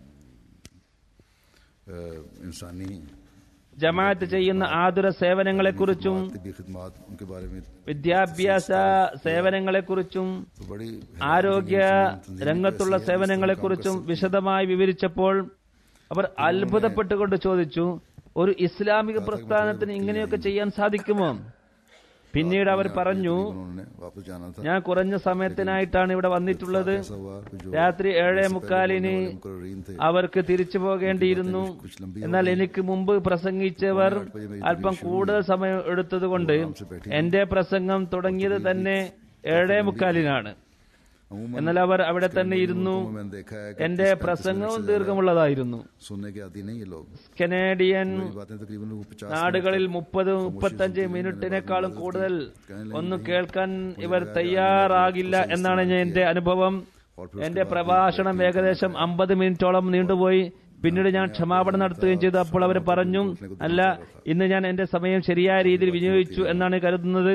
अ, इंसानी ജമാഅത്ത് ചെയ്യുന്ന ആതുര സേവനങ്ങളെക്കുറിച്ചും तिबी खदमात उनके बारे में വിദ്യാഭ്യാസ സേവനങ്ങളെക്കുറിച്ചും तो बड़ी ആരോഗ്യ രംഗത്തുള്ള സേവനങ്ങളെക്കുറിച്ചും വിശദമായി വിവരിച്ചപ്പോൾ അവർ അത്ഭുതപ്പെട്ടുകൊണ്ട് ചോദിച്ചു ഒരു ഇസ്ലാമിക പ്രസ്ഥാനത്തിന് ഇങ്ങനെയൊക്കെ ചെയ്യാൻ സാധിക്കുമോ പിന്നീട് അവർ പറഞ്ഞു उन्होंने वापस जाना था ഞാൻ കുറഞ്ഞ സമയത്തിനായിട്ടാണ് ഇവിടെ വന്നിട്ടുള്ളത് ऐसा हुआ कि जो രാത്രി ഏഴേ മുക്കാലിന് मुकर्रीन थे അവർക്ക് തിരിച്ചു പോകേണ്ടിയിരുന്നു എന്നാൽ എനിക്ക് മുമ്പ് പ്രസംഗിച്ചവർ അല്പം കൂടുതൽ സമയം എടുത്തതുകൊണ്ട് എന്റെ പ്രസംഗം തുടങ്ങിയത് തന്നെ ഏഴേ മുക്കാലിനാണ് अमूमन എന്നാൽ അവർ അവിടെ തന്നെ ഇരുന്നു मुल्कों में मैंने देखा है कि എന്റെ പ്രസംഗവും ദീർഘമുള്ളതായിരുന്നു सुनने के आदि नहीं ये लोग കനേഡിയൻ ये बातें तकरीबन वो पचास നാടുകളിൽ മുപ്പത് മുപ്പത്തഞ്ച് മിനിറ്റിനേക്കാളും കൂടുതൽ ഒന്നും കേൾക്കാൻ ഇവർ തയ്യാറാകില്ല എന്നാണ് ഞാൻ എന്റെ അനുഭവം എന്റെ പ്രഭാഷണം ഏകദേശം അമ്പത് മിനിറ്റോളം നീണ്ടുപോയി പിന്നീട് ഞാൻ ക്ഷമാപണം നടത്തുകയും ചെയ്തു അപ്പോൾ അവർ പറഞ്ഞു അല്ല ഇന്ന് ഞാൻ എന്റെ സമയം ശരിയായ രീതിയിൽ വിനിയോഗിച്ചു എന്നാണ് കരുതുന്നത്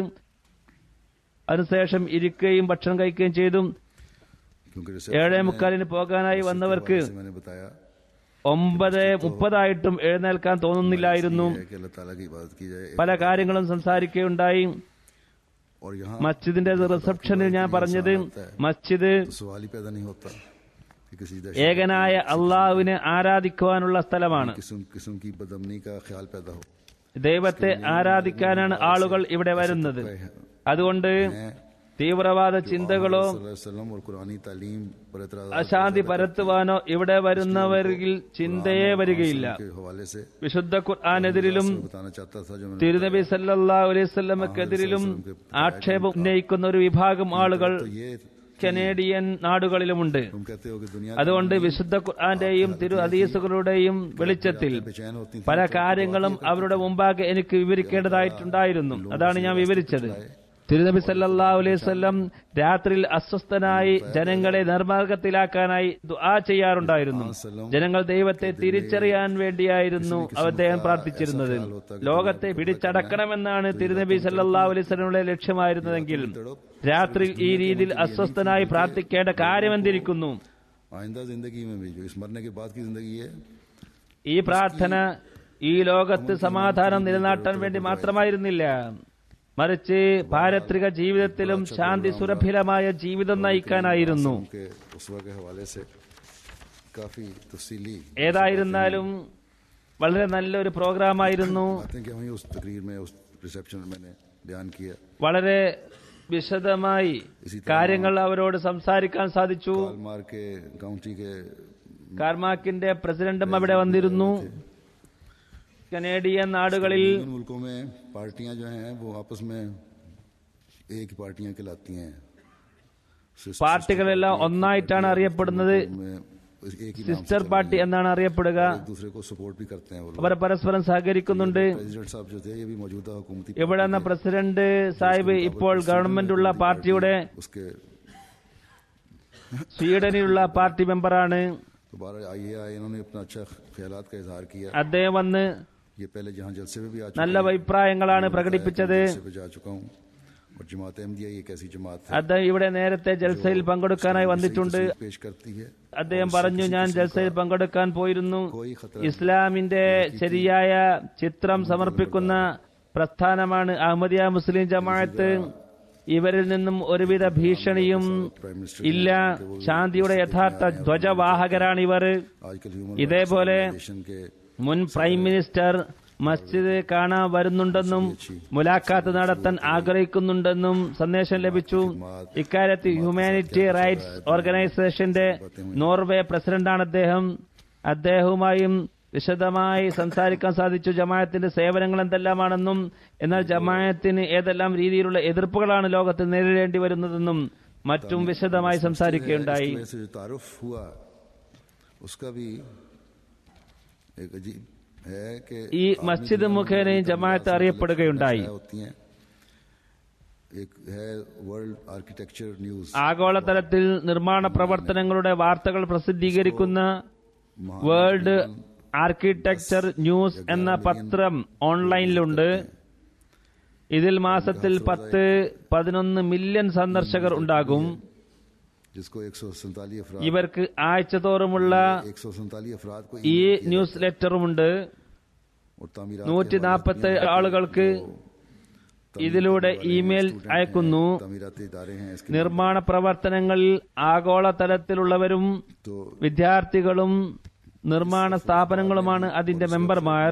അതിനുശേഷം ഇരിക്കുകയും ഭക്ഷണം കഴിക്കുകയും ചെയ്തു क्योंकि ഏഴേ रिसेप्शन മുക്കാലിന് പോകാനായി വന്നവർക്ക് से मैंने बताया ഒമ്പത് മുപ്പതായിട്ടും എഴുന്നേൽക്കാൻ തോന്നുന്നില്ലായിരുന്നു है कि अल्लाह ताला की इबादत की जाए പല കാര്യങ്ങളും സംസാരിക്കുകയുണ്ടായി और यहाँ മസ്ജിദിന്റെ റിസപ്ഷനിൽ ഞാൻ പറഞ്ഞത് മസ്ജിദ് तो सवाल ही पैदा नहीं होता कि किसी दहशत ഏകനായ അള്ളാഹുവിനെ ആരാധിക്കുവാനുള്ള സ്ഥലമാണ് किस्म किस्म की बदमनी का ख्याल पैदा हो ദൈവത്തെ ആരാധിക്കാനാണ് ആളുകൾ ഇവിടെ വരുന്നത് അതുകൊണ്ട് തീവ്രവാദ ചിന്തകളോ वसल्लम और कुरानी तालीम पर एतराज അശാന്തി പരത്തുവാനോ ഇവിടെ വരുന്നവരിൽ ചിന്തയെ വരികയില്ല के हवाले से വിശുദ്ധ ഖുർആാനെതിരിലും बताना चाहता था जो मैंने തിരുനബി സല്ലാ അലൈവല്ലമക്കെതിരിലും ആക്ഷേപം ഉന്നയിക്കുന്ന ഒരു വിഭാഗം ആളുകൾ तो ये കനേഡിയൻ നാടുകളിലുമുണ്ട് तुम कहते हो कि दुनिया അതുകൊണ്ട് വിശുദ്ധ ഖുർആന്റെയും തിരു ഹദീസുകളുടെയും വെളിച്ചത്തിൽ बेचैन होती थी പല കാര്യങ്ങളും അവരുടെ മുമ്പാകെ എനിക്ക് വിവരിക്കേണ്ടതായിട്ടുണ്ടായിരുന്നു അതാണ് ഞാൻ വിവരിച്ചത് തിരുനബി സല്ലാ അലൈവല്ലം രാത്രിയിൽ അസ്വസ്ഥനായി ജനങ്ങളെ നിർമാർഗത്തിലാക്കാനായി ദുആ ചെയ്യാറുണ്ടായിരുന്നു ജനങ്ങൾ ദൈവത്തെ തിരിച്ചറിയാൻ വേണ്ടിയായിരുന്നു അദ്ദേഹം പ്രാർത്ഥിച്ചിരുന്നത് ലോകത്തെ പിടിച്ചടക്കണമെന്നാണ് തിരുനബി സല്ലാ അലൈവലയുടെ ലക്ഷ്യമായിരുന്നതെങ്കിൽ രാത്രിയിൽ ഈ രീതിയിൽ അസ്വസ്ഥനായി പ്രാർത്ഥിക്കേണ്ട കാര്യമെന്തിരിക്കുന്നു आइंदा जिंदगी में भी जो इस मरने के बाद की जिंदगी है ഈ പ്രാർത്ഥന ഈ ലോകത്ത് സമാധാനം നിലനാട്ടാൻ വേണ്ടി മാത്രമായിരുന്നില്ല മറിച്ച് പാരത്രിക ജീവിതത്തിലും ശാന്തി സുരഭിലമായ ജീവിതം നയിക്കാനായിരുന്നു उनके उसवा के हवाले से काफी तफसीली ഏതായിരുന്നാലും വളരെ നല്ലൊരു പ്രോഗ്രാമായിരുന്നു बातें क्या हुई उस तकरीर में उस रिसेप्शन में मैंने बयान किया വളരെ വിശദമായി കാര്യങ്ങൾ അവരോട് സംസാരിക്കാൻ സാധിച്ചു कालमार के काउंटी के കാർമാക്കിന്റെ പ്രസിഡന്റും അവിടെ വന്നിരുന്നു കനേഡിയൻ നാടുകളിൽ इन मुल्कों में पार्टियां जो हैं वो आपस में एक ही पार्टियां कहलाती हैं सिस- പാർട്ടികളെല്ലാം ഒന്നായിട്ടാണ് അറിയപ്പെടുന്നത് में एक ही नाम से സിസ്റ്റർ പാർട്ടി എന്നാണ് അറിയപ്പെടുക एक दूसरे को सपोर्ट भी करते हैं वो लोग അവർ പരസ്പരം സഹകരിക്കുന്നുണ്ട് प्रेसिडेंट साहब जो थे ये भी मौजूदा हुकूमती ഇവിടെ നിന്ന് പ്രസിഡന്റ് സാഹിബ് ഇപ്പോൾ ഗവൺമെന്റുള്ള പാർട്ടിയുടെ उसके സ്വീഡനിലുള്ള പാർട്ടി മെമ്പറാണ് दोबारा आइए आए इन्होंने अपना अच्छा ख्यालात का इजहार किया അദ്ദേഹം വന്ന് ये पहले जहां जलसे में भी आ നല്ല चुका അഭിപ്രായങ്ങളാണ് പ്രകടിപ്പിച്ചത് जलसे पे जा चुका हूँ और जमात अहमदिया ये कैसी जमात है അദ്ദേഹം ഇവിടെ നേരത്തെ ജൽസയിൽ പങ്കെടുക്കാനായി വന്നിട്ടുണ്ട് तस्वीर पेश करती है അദ്ദേഹം പറഞ്ഞു ഞാൻ ജൽസയിൽ പങ്കെടുക്കാൻ പോയിരുന്നു कोई खतरा ഇസ്ലാമിന്റെ ശരിയായ ചിത്രം സമർപ്പിക്കുന്ന പ്രസ്ഥാനമാണ് അഹമ്മദിയ മുസ്ലിം ജമാഅത്ത് ഇവരിൽ നിന്നും ഒരുവിധ ഭീഷണിയും प्राइम मिनिस्टर ഇല്ല ശാന്തിയുടെ യഥാർത്ഥ ധ്വജവാഹകരാണ് ഇവർ आजकल ह्यूमन ഇതേപോലെ नेशन के മുൻ പ്രൈം മിനിസ്റ്റർ മസ്ജിദ് കാണാൻ വരുന്നുണ്ടെന്നും മുലാഖാത്ത് നടത്താൻ ആഗ്രഹിക്കുന്നുണ്ടെന്നും സന്ദേശം ലഭിച്ചു ഇക്കാര്യത്തിൽ ഹ്യൂമാനിറ്റി റൈറ്റ്സ് ഓർഗനൈസേഷന്റെ നോർവേ പ്രസിഡന്റാണ് അദ്ദേഹം അദ്ദേഹവുമായും വിശദമായി സംസാരിക്കാൻ സാധിച്ചു ജമാഅത്തിന്റെ സേവനങ്ങൾ എന്തെല്ലാമാണെന്നും എന്നാൽ ജമാഅത്തിന് ഏതെല്ലാം രീതിയിലുള്ള എതിർപ്പുകളാണ് ലോകത്ത് നേരിടേണ്ടി വരുന്നതെന്നും മറ്റും വിശദമായി സംസാരിക്കുകയുണ്ടായി इसकी वजह से जो तारुफ हुआ उसका भी एक अजीब है कि ഈ മസ്ജിദ് മുഖേനയും ജമാഅത്ത് അറിയപ്പെടുകയുണ്ടായി क्या होती हैं एक है वर्ल्ड आर्किटेक्चर न्यूज ആഗോളതലത്തിൽ നിർമ്മാണ പ്രവർത്തനങ്ങളുടെ വാർത്തകൾ പ്രസിദ്ധീകരിക്കുന്ന വേൾഡ് ആർക്കിടെക്ചർ ന്യൂസ് എന്ന പത്രം ഓൺലൈനിലുണ്ട് ഇതിൽ മാസത്തിൽ പത്ത് പതിനൊന്ന് മില്യൺ സന്ദർശകർ ഉണ്ടാകും जिसको एक सौ सैतालीस अफराद ഇവർക്ക് ആഴ്ചതോറുമുള്ള एक सौ सैतालीस अफराद को ഈ ന്യൂസ് ലെറ്ററുമുണ്ട് और तामीरात നൂറ്റി നാൽപ്പത്തി ആളുകൾക്ക് ഇതിലൂടെ ഇമെയിൽ അയക്കുന്നു तामीराती इदारे हैं इसके നിർമ്മാണ പ്രവർത്തനങ്ങളിൽ ആഗോളതലത്തിലുള്ളവരും तो വിദ്യാർത്ഥികളും നിർമ്മാണ സ്ഥാപനങ്ങളുമാണ് അതിന്റെ മെമ്പർമാർ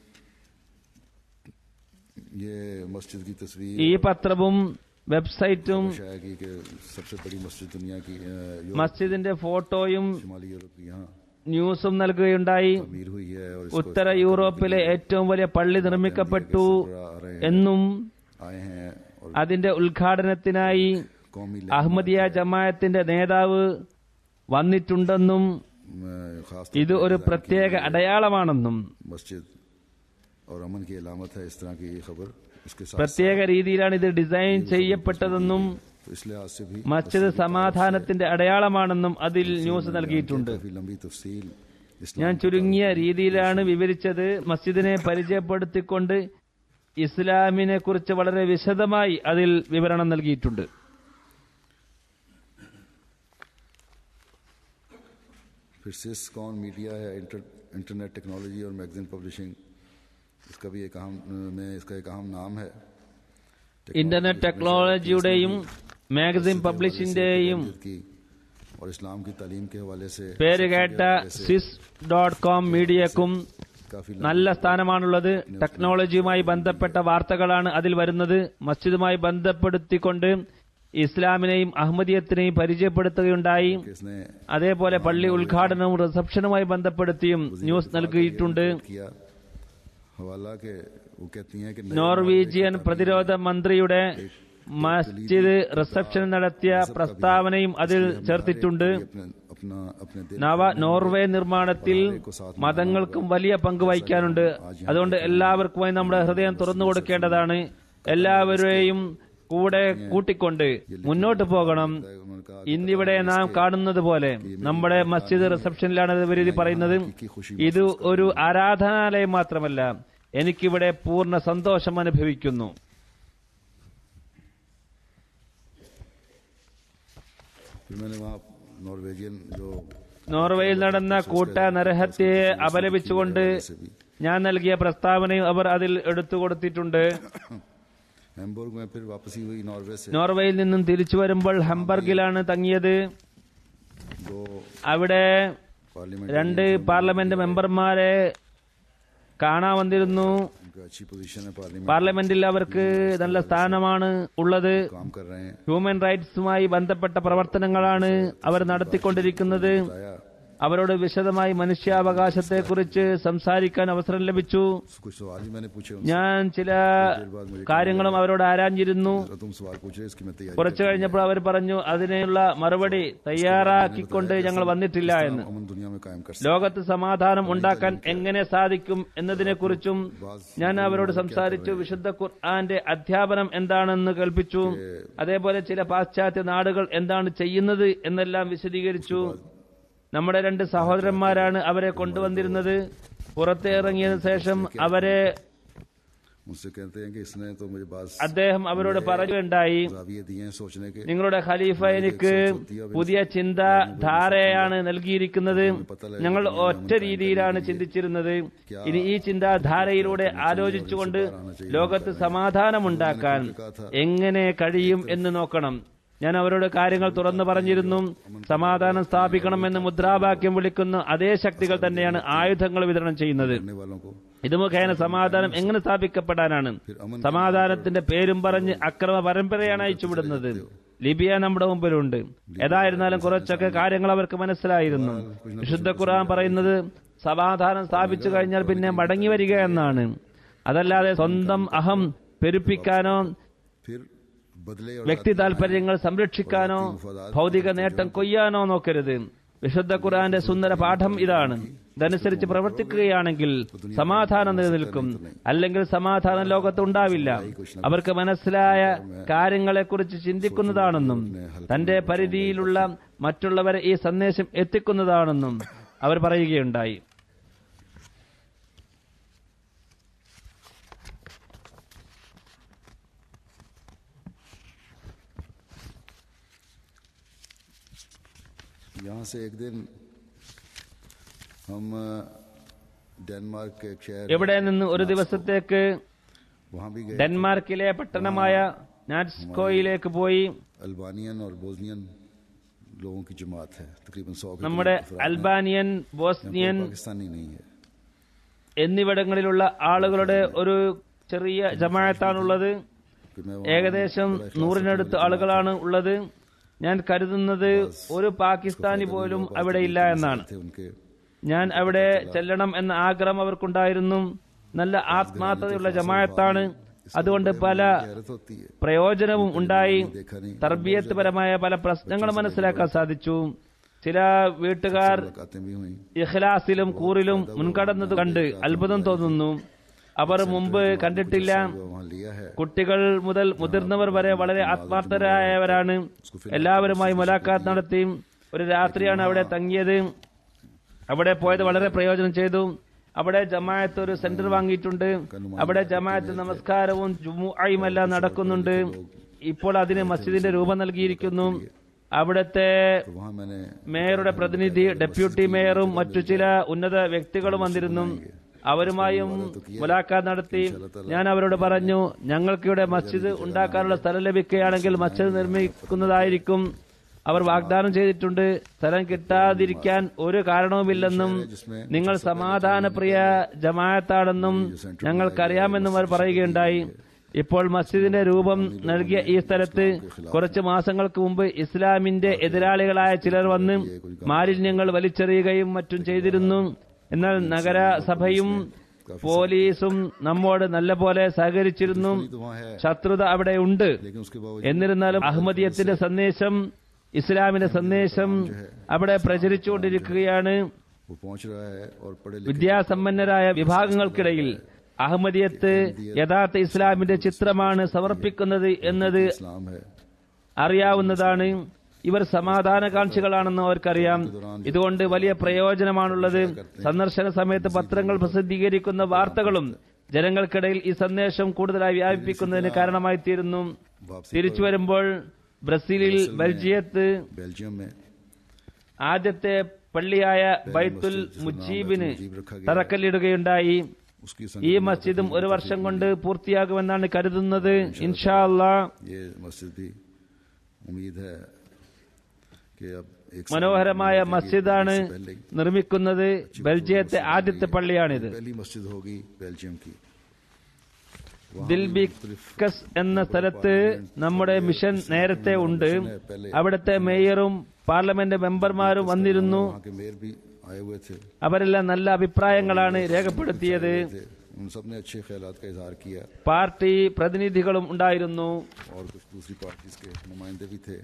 ये मस्जिद की तस्वीर ഈ പത്രവും വെബ്സൈറ്റും शाया की कि सबसे बड़ी मस्जिद दुनिया की अ, यूरोप മസ്ജിദിന്റെ ഫോട്ടോയും शुमाली यूरोप की यहाँ ന്യൂസും നൽകുകയുണ്ടായി अमीर हुई है और इसको ഉത്തര യൂറോപ്പിലെ ഏറ്റവും വലിയ പള്ളി നിർമ്മിക്കപ്പെട്ടു എന്നും आए हैं और അതിന്റെ ഉദ്ഘാടനത്തിനായി कौमी അഹമ്മദിയ ജമായത്തിന്റെ നേതാവ് വന്നിട്ടുണ്ടെന്നും में खास ഇത് ഒരു പ്രത്യേക അടയാളമാണെന്നും मस्जिद और अमन की अलामत है इस तरह की ये खबर इसके साथ പ്രത്യേക രീതിയിലാണ് ഇത് ഡിസൈൻ ചെയ്യപ്പെട്ടതെന്നും तो इस लिहाज से भी മസ്ജിദ് സമാധാനത്തിന്റെ അടയാളമാണെന്നും അതിൽ ന്യൂസ് നൽകിയിട്ടുണ്ട് काफी लंबी तफसील ഞാൻ ചുരുങ്ങിയ രീതിയിലാണ് വിവരിച്ചത് മസ്ജിദിനെ പരിചയപ്പെടുത്തിക്കൊണ്ട് ഇസ്ലാമിനെ കുറിച്ച് വളരെ വിശദമായി അതിൽ വിവരണം നൽകിയിട്ടുണ്ട് फिर सिस कौन मीडिया है इंटर, इंटरनेट टेक्नोलॉजी और मैगजीन पब्लिशिंग इसका भी एक अहम में इसका एक अहम नाम है ഇന്റർനെറ്റ് ടെക്നോളജിയുടെയും മാഗസിൻ പബ്ലിഷിന്റെയും की और इस्लाम की तालीम के हवाले से പേര് കേട്ട സ്വിസ് ഡോട്ട് കോം മീഡിയക്കും काफी നല്ല സ്ഥാനമാണുള്ളത് ടെക്നോളജിയുമായി ബന്ധപ്പെട്ട വാർത്തകളാണ് അതിൽ വരുന്നത് മസ്ജിദുമായി ബന്ധപ്പെടുത്തിക്കൊണ്ട് ഇസ്ലാമിനെയും അഹമ്മദിയത്തിനെയും പരിചയപ്പെടുത്തുകയുണ്ടായി इसने അതേപോലെ പള്ളി ഉദ്ഘാടനവും റിസപ്ഷനുമായി ബന്ധപ്പെടുത്തിയും ന്യൂസ് നൽകിയിട്ടുണ്ട് किया हवाला के वो कहती हैं कि नए നോർവീജിയൻ പ്രതിരോധ മന്ത്രിയുടെ മസ്ജിദ് റിസപ്ഷൻ നടത്തിയ പ്രസ്താവനയും അതിൽ ചേർത്തിട്ടുണ്ട് अपने अपना अपने दिल നവ നോർവേ നിർമ്മാണത്തിൽ മതങ്ങൾക്കും വലിയ പങ്ക് വഹിക്കാനുണ്ട് അതുകൊണ്ട് എല്ലാവർക്കുമായി നമ്മുടെ ഹൃദയം തുറന്നു കൊടുക്കേണ്ടതാണ് എല്ലാവരെയും കൂടെ കൂട്ടിക്കൊണ്ട് മുന്നോട്ട് പോകണം उन्होंने कहा ഇന്നിവിടെ നാം കാണുന്നത് പോലെ നമ്മുടെ മസ്ജിദ് റിസപ്ഷനിലാണ് ഇവരിത് പറയുന്നത് ഇത് ഒരു ആരാധനാലയം മാത്രമല്ല എനിക്കിവിടെ പൂർണ്ണ സന്തോഷം അനുഭവിക്കുന്നു फिर मैंने वहाँ नॉर्वेजियन जो നോർവേയിൽ നടന്ന കൂട്ട നരഹത്യയെ അപലപിച്ചുകൊണ്ട് ഞാൻ നൽകിയ പ്രസ്താവനയും അവർ അതിൽ എടുത്തു കൊടുത്തിട്ടുണ്ട് हैम्बुर्ग में फिर वापसी हुई नॉर्वे से നോർവേയിൽ നിന്നും തിരിച്ചു വരുമ്പോൾ ഹംബർഗിലാണ് തങ്ങിയത് दो അവിടെ पार्लियामेंट രണ്ട് പാർലമെന്റ് മെമ്പർമാരെ കാണാൻ വന്നിരുന്നു उनका अच्छी पोजीशन है पार्लियामेंट പാർലമെന്റിൽ അവർക്ക് നല്ല സ്ഥാനമാണ് ഉള്ളത് काम कर रहे हैं ഹ്യൂമൻ റൈറ്റ്സുമായി ബന്ധപ്പെട്ട പ്രവർത്തനങ്ങളാണ് അവർ നടത്തിക്കൊണ്ടിരിക്കുന്നത് बताया അവരോട് വിശദമായി മനുഷ്യാവകാശത്തെക്കുറിച്ച് സംസാരിക്കാൻ അവസരം ലഭിച്ചു कुछ सवाल ही मैंने पूछे उनसे ഞാൻ ചില കാര്യങ്ങളും അവരോട് ആരാഞ്ഞിരുന്നു तुम सवाल पूछे इसकी मैं तैयारी കുറച്ചു കഴിഞ്ഞപ്പോൾ അവർ പറഞ്ഞു അതിനുള്ള മറുപടി തയ്യാറാക്കിക്കൊണ്ട് ഞങ്ങൾ വന്നിട്ടില്ല എന്ന് अमन दुनिया में कायम कर ലോകത്ത് സമാധാനം ഉണ്ടാക്കാൻ എങ്ങനെ സാധിക്കും എന്നതിനെക്കുറിച്ചും ഞാൻ അവരോട് സംസാരിച്ചു വിശുദ്ധ ഖുർആന്റെ അധ്യാപനം എന്താണെന്ന് കൽപ്പിച്ചു അതേപോലെ ചില പാശ്ചാത്യ നാടുകൾ എന്താണ് ചെയ്യുന്നത് എന്നെല്ലാം വിശദീകരിച്ചു നമ്മുടെ രണ്ട് സഹോദരന്മാരാണ് അവരെ കൊണ്ടുവന്നിരുന്നത് പുറത്ത് ഇറങ്ങിയതിനു ശേഷം അവരെ मुझसे कहते हैं कि इसने तो मुझे बात അദ്ദേഹം അവരോട് പറയുകയുണ്ടായി जाविये दिए हैं सोचने के നിങ്ങളുടെ ഖലീഫ എനിക്ക് പുതിയ ചിന്താധാരയാണ് നൽകിയിരിക്കുന്നത് ഞങ്ങൾ ഒറ്റ രീതിയിലാണ് ചിന്തിച്ചിരുന്നത് ഇനി ഈ ചിന്താധാരയിലൂടെ ആലോചിച്ചുകൊണ്ട് ലോകത്ത് സമാധാനമുണ്ടാക്കാൻ എങ്ങനെ കഴിയും എന്ന് നോക്കണം ഞാൻ അവരോട് കാര്യങ്ങൾ തുറന്നു പറഞ്ഞിരുന്നു സമാധാനം സ്ഥാപിക്കണമെന്ന് മുദ്രാവാക്യം വിളിക്കുന്ന അതേ ശക്തികൾ തന്നെയാണ് ആയുധങ്ങൾ വിതരണം ചെയ്യുന്നത് करने वालों को ഇത് മുഖേന സമാധാനം എങ്ങനെ സ്ഥാപിക്കപ്പെടാനാണ് സമാധാനത്തിന്റെ പേരും പറഞ്ഞ് അക്രമ പരമ്പരയാണ് അയച്ചുവിടുന്നത് ലിബിയ നമ്മുടെ മുമ്പിലുണ്ട് ഏതായിരുന്നാലും കുറച്ചൊക്കെ കാര്യങ്ങൾ അവർക്ക് മനസ്സിലായിരുന്നു വിശുദ്ധ ഖുർആൻ പറയുന്നത് സമാധാനം സ്ഥാപിച്ചു കഴിഞ്ഞാൽ പിന്നെ മടങ്ങി വരിക എന്നാണ് അതല്ലാതെ സ്വന്തം അഹം പെരുപ്പിക്കാനോ फिर बदले और വ്യക്തി താൽപര്യങ്ങൾ സംരക്ഷിക്കാനോ ഭൗതിക നേട്ടം കൊയ്യാനോ നോക്കരുത് വിശുദ്ധ ഖുർആന്റെ സുന്ദര പാഠം ഇതാണ് ഇതനുസരിച്ച് പ്രവർത്തിക്കുകയാണെങ്കിൽ സമാധാനം നിലനിൽക്കും അല്ലെങ്കിൽ സമാധാനം ലോകത്ത് ഉണ്ടാവില്ല അവർക്ക് മനസ്സിലായ കാര്യങ്ങളെക്കുറിച്ച് ചിന്തിക്കുന്നതാണെന്നും തന്റെ പരിധിയിലുള്ള മറ്റുള്ളവരെ ഈ സന്ദേശം എത്തിക്കുന്നതാണെന്നും അവർ പറയുകയുണ്ടായി यहाँ से एक दिन हम अ, डेनमार्क के एक शहर എവിടെ നിന്ന് ഒരു ദിവസത്തേക്ക് वहाँ भी गए ഡെൻമാർക്കിലെ പട്ടണമായ നാറ്റ്സ്കോയിലേക്ക് പോയി अल्बानियन और बोजनियन लोगों की जमात है तकरीबन सौ के നമ്മുടെ करीब अफराद हैं। അൽബാനിയൻ ബോസ്നിയൻ पाकिस्तानी नहीं है എന്നിവിടങ്ങളിലുള്ള ആളുകളുടെ ഒരു ചെറിയ ജമാഅത്താണുള്ളത് फिर मैं ഏകദേശം നൂറിനടുത്ത് ആളുകളാണ് ഉള്ളത് ഞാൻ കരുതുന്നത് ഒരു പാകിസ്ഥാനി പോലും അവിടെ ഇല്ല എന്നാണ് थे उनके ഞാൻ അവിടെ ചെല്ലണം എന്ന ആഗ്രഹം അവർക്കുണ്ടായിരുന്നു നല്ല ആത്മാർത്ഥതയുള്ള ജമാഅത്താണ് അതുകൊണ്ട് പല गैरत होती है പ്രയോജനവും ഉണ്ടായി देखा नहीं തർബിയത്ത് പരമായ പല പ്രശ്നങ്ങളും മനസ്സിലാക്കാൻ സാധിച്ചു ചില വീട്ടുകാർ मुलाकातें भी हुई ഇഖ്ലാസിലും കൂറിലും മുൻകടന്നത് കണ്ട് അത്ഭുതം തോന്നുന്നു അവർ മുമ്പ് കണ്ടിട്ടില്ല वो वहाँ लिया है കുട്ടികൾ മുതൽ മുതിർന്നവർ വരെ വളരെ ആത്മാർത്ഥരായവരാണ് എല്ലാവരുമായി മുലാഖാത്ത് നടത്തി ഒരു രാത്രിയാണ് അവിടെ തങ്ങിയത് അവിടെ പോയത് വളരെ പ്രയോജനം ചെയ്തു അവിടെ ജമാഅത്ത് ഒരു സെന്റർ വാങ്ങിയിട്ടുണ്ട് അവിടെ ജമാഅത്ത് നമസ്കാരവും ജുമുഅയും എല്ലാം നടക്കുന്നുണ്ട് ഇപ്പോൾ അതിന് മസ്ജിദിന്റെ രൂപം നൽകിയിരിക്കുന്നു അവിടുത്തെ तो वहाँ मैंने മേയറുടെ പ്രതിനിധി ഡെപ്യൂട്ടി മേയറും മറ്റു ചില ഉന്നത വ്യക്തികളും വന്നിരുന്നു അവരുമായും മുലാഖാത്ത് നടത്തി ഞാൻ അവരോട് പറഞ്ഞു ഞങ്ങൾക്കിവിടെ മസ്ജിദ് ഉണ്ടാക്കാനുള്ള സ്ഥലം ലഭിക്കുകയാണെങ്കിൽ മസ്ജിദ് നിർമ്മിക്കുന്നതായിരിക്കും അവർ വാഗ്ദാനം ചെയ്തിട്ടുണ്ട് സ്ഥലം കിട്ടാതിരിക്കാൻ ഒരു കാരണവുമില്ലെന്നും നിങ്ങൾ സമാധാനപ്രിയ ജമാഅത്താണെന്നും ഞങ്ങൾക്കറിയാമെന്നും അവർ പറയുകയുണ്ടായി ഇപ്പോൾ മസ്ജിദിന്റെ രൂപം നൽകിയ ഈ സ്ഥലത്ത് കുറച്ച് മാസങ്ങൾക്ക് മുമ്പ് ഇസ്ലാമിന്റെ എതിരാളികളായ ചിലർ വന്ന് മാലിന്യങ്ങൾ വലിച്ചെറിയുകയും മറ്റും ചെയ്തിരുന്നു എന്നാൽ നഗരസഭയും പോലീസും നമ്മോട് നല്ലപോലെ സഹകരിച്ചിരുന്നു तो वहाँ है ശത്രുത അവിടെ ഉണ്ട് लेकिन उसके बावजूद എന്നിരുന്നാലും അഹമ്മദിയത്തിന്റെ സന്ദേശം ഇസ്ലാമിന്റെ സന്ദേശം അവിടെ പ്രചരിച്ചുകൊണ്ടിരിക്കുകയാണ് वो पहुंच रहा है और पढ़े लिखे വിദ്യാസമ്പന്നരായ വിഭാഗങ്ങൾക്കിടയിൽ അഹമ്മദിയത്ത് യഥാർത്ഥ ഇസ്ലാമിന്റെ ചിത്രമാണ് സമർപ്പിക്കുന്നത് എന്നത് इस्लाम है അറിയാവുന്നതാണ് ഇവർ സമാധാനകാംക്ഷികളാണെന്ന് അവർക്കറിയാം ഇതുകൊണ്ട് വലിയ പ്രയോജനമാണുള്ളത് സന്ദർശന സമയത്ത് പത്രങ്ങൾ പ്രസിദ്ധീകരിക്കുന്ന വാർത്തകളും ജനങ്ങൾക്കിടയിൽ ഈ സന്ദേശം കൂടുതലായി വ്യാപിപ്പിക്കുന്നതിന് കാരണമായി തീരുന്നു वापसी തിരിച്ചു വരുമ്പോൾ ബ്രസീലിൽ ബെൽജിയത്ത് बेल्जियम में ആദ്യത്തെ പള്ളിയായ ബൈത്തുൽ മുജീബിന് തറക്കല്ലിടുകയുണ്ടായി उसकी ഈ संग മസ്ജിദും ഒരു വർഷം കൊണ്ട് പൂർത്തിയാകുമെന്നാണ് കരുതുന്നത് ഇൻഷാ അല്ലാ ये मस्जिद भी उम्मीद है कि अब एक साल മനോഹരമായ लगेगी, മസ്ജിദാണ് इससे पहले ही നിർമ്മിക്കുന്നത് ബെൽജിയത്തെ ആദ്യത്തെ പള്ളിയാണിത് पहली मस्जिद होगी बेल्जियम की ദിൽബിക്കസ് എന്ന സ്ഥലത്ത് നമ്മുടെ മിഷൻ നേരത്തെ ഉണ്ട് അവിടുത്തെ മേയറും പാർലമെന്റ് മെമ്പർമാരും വന്നിരുന്നു वहाँ के मेयर भी आए हुए थे അവരെല്ലാം നല്ല അഭിപ്രായങ്ങളാണ് രേഖപ്പെടുത്തിയത് थे उन सब ने अच्छे ख्यालात का इजहार किया പാർട്ടി പ്രതിനിധികളും ഉണ്ടായിരുന്നു और कुछ दूसरी पार्टीज के नुमाइंदे भी थे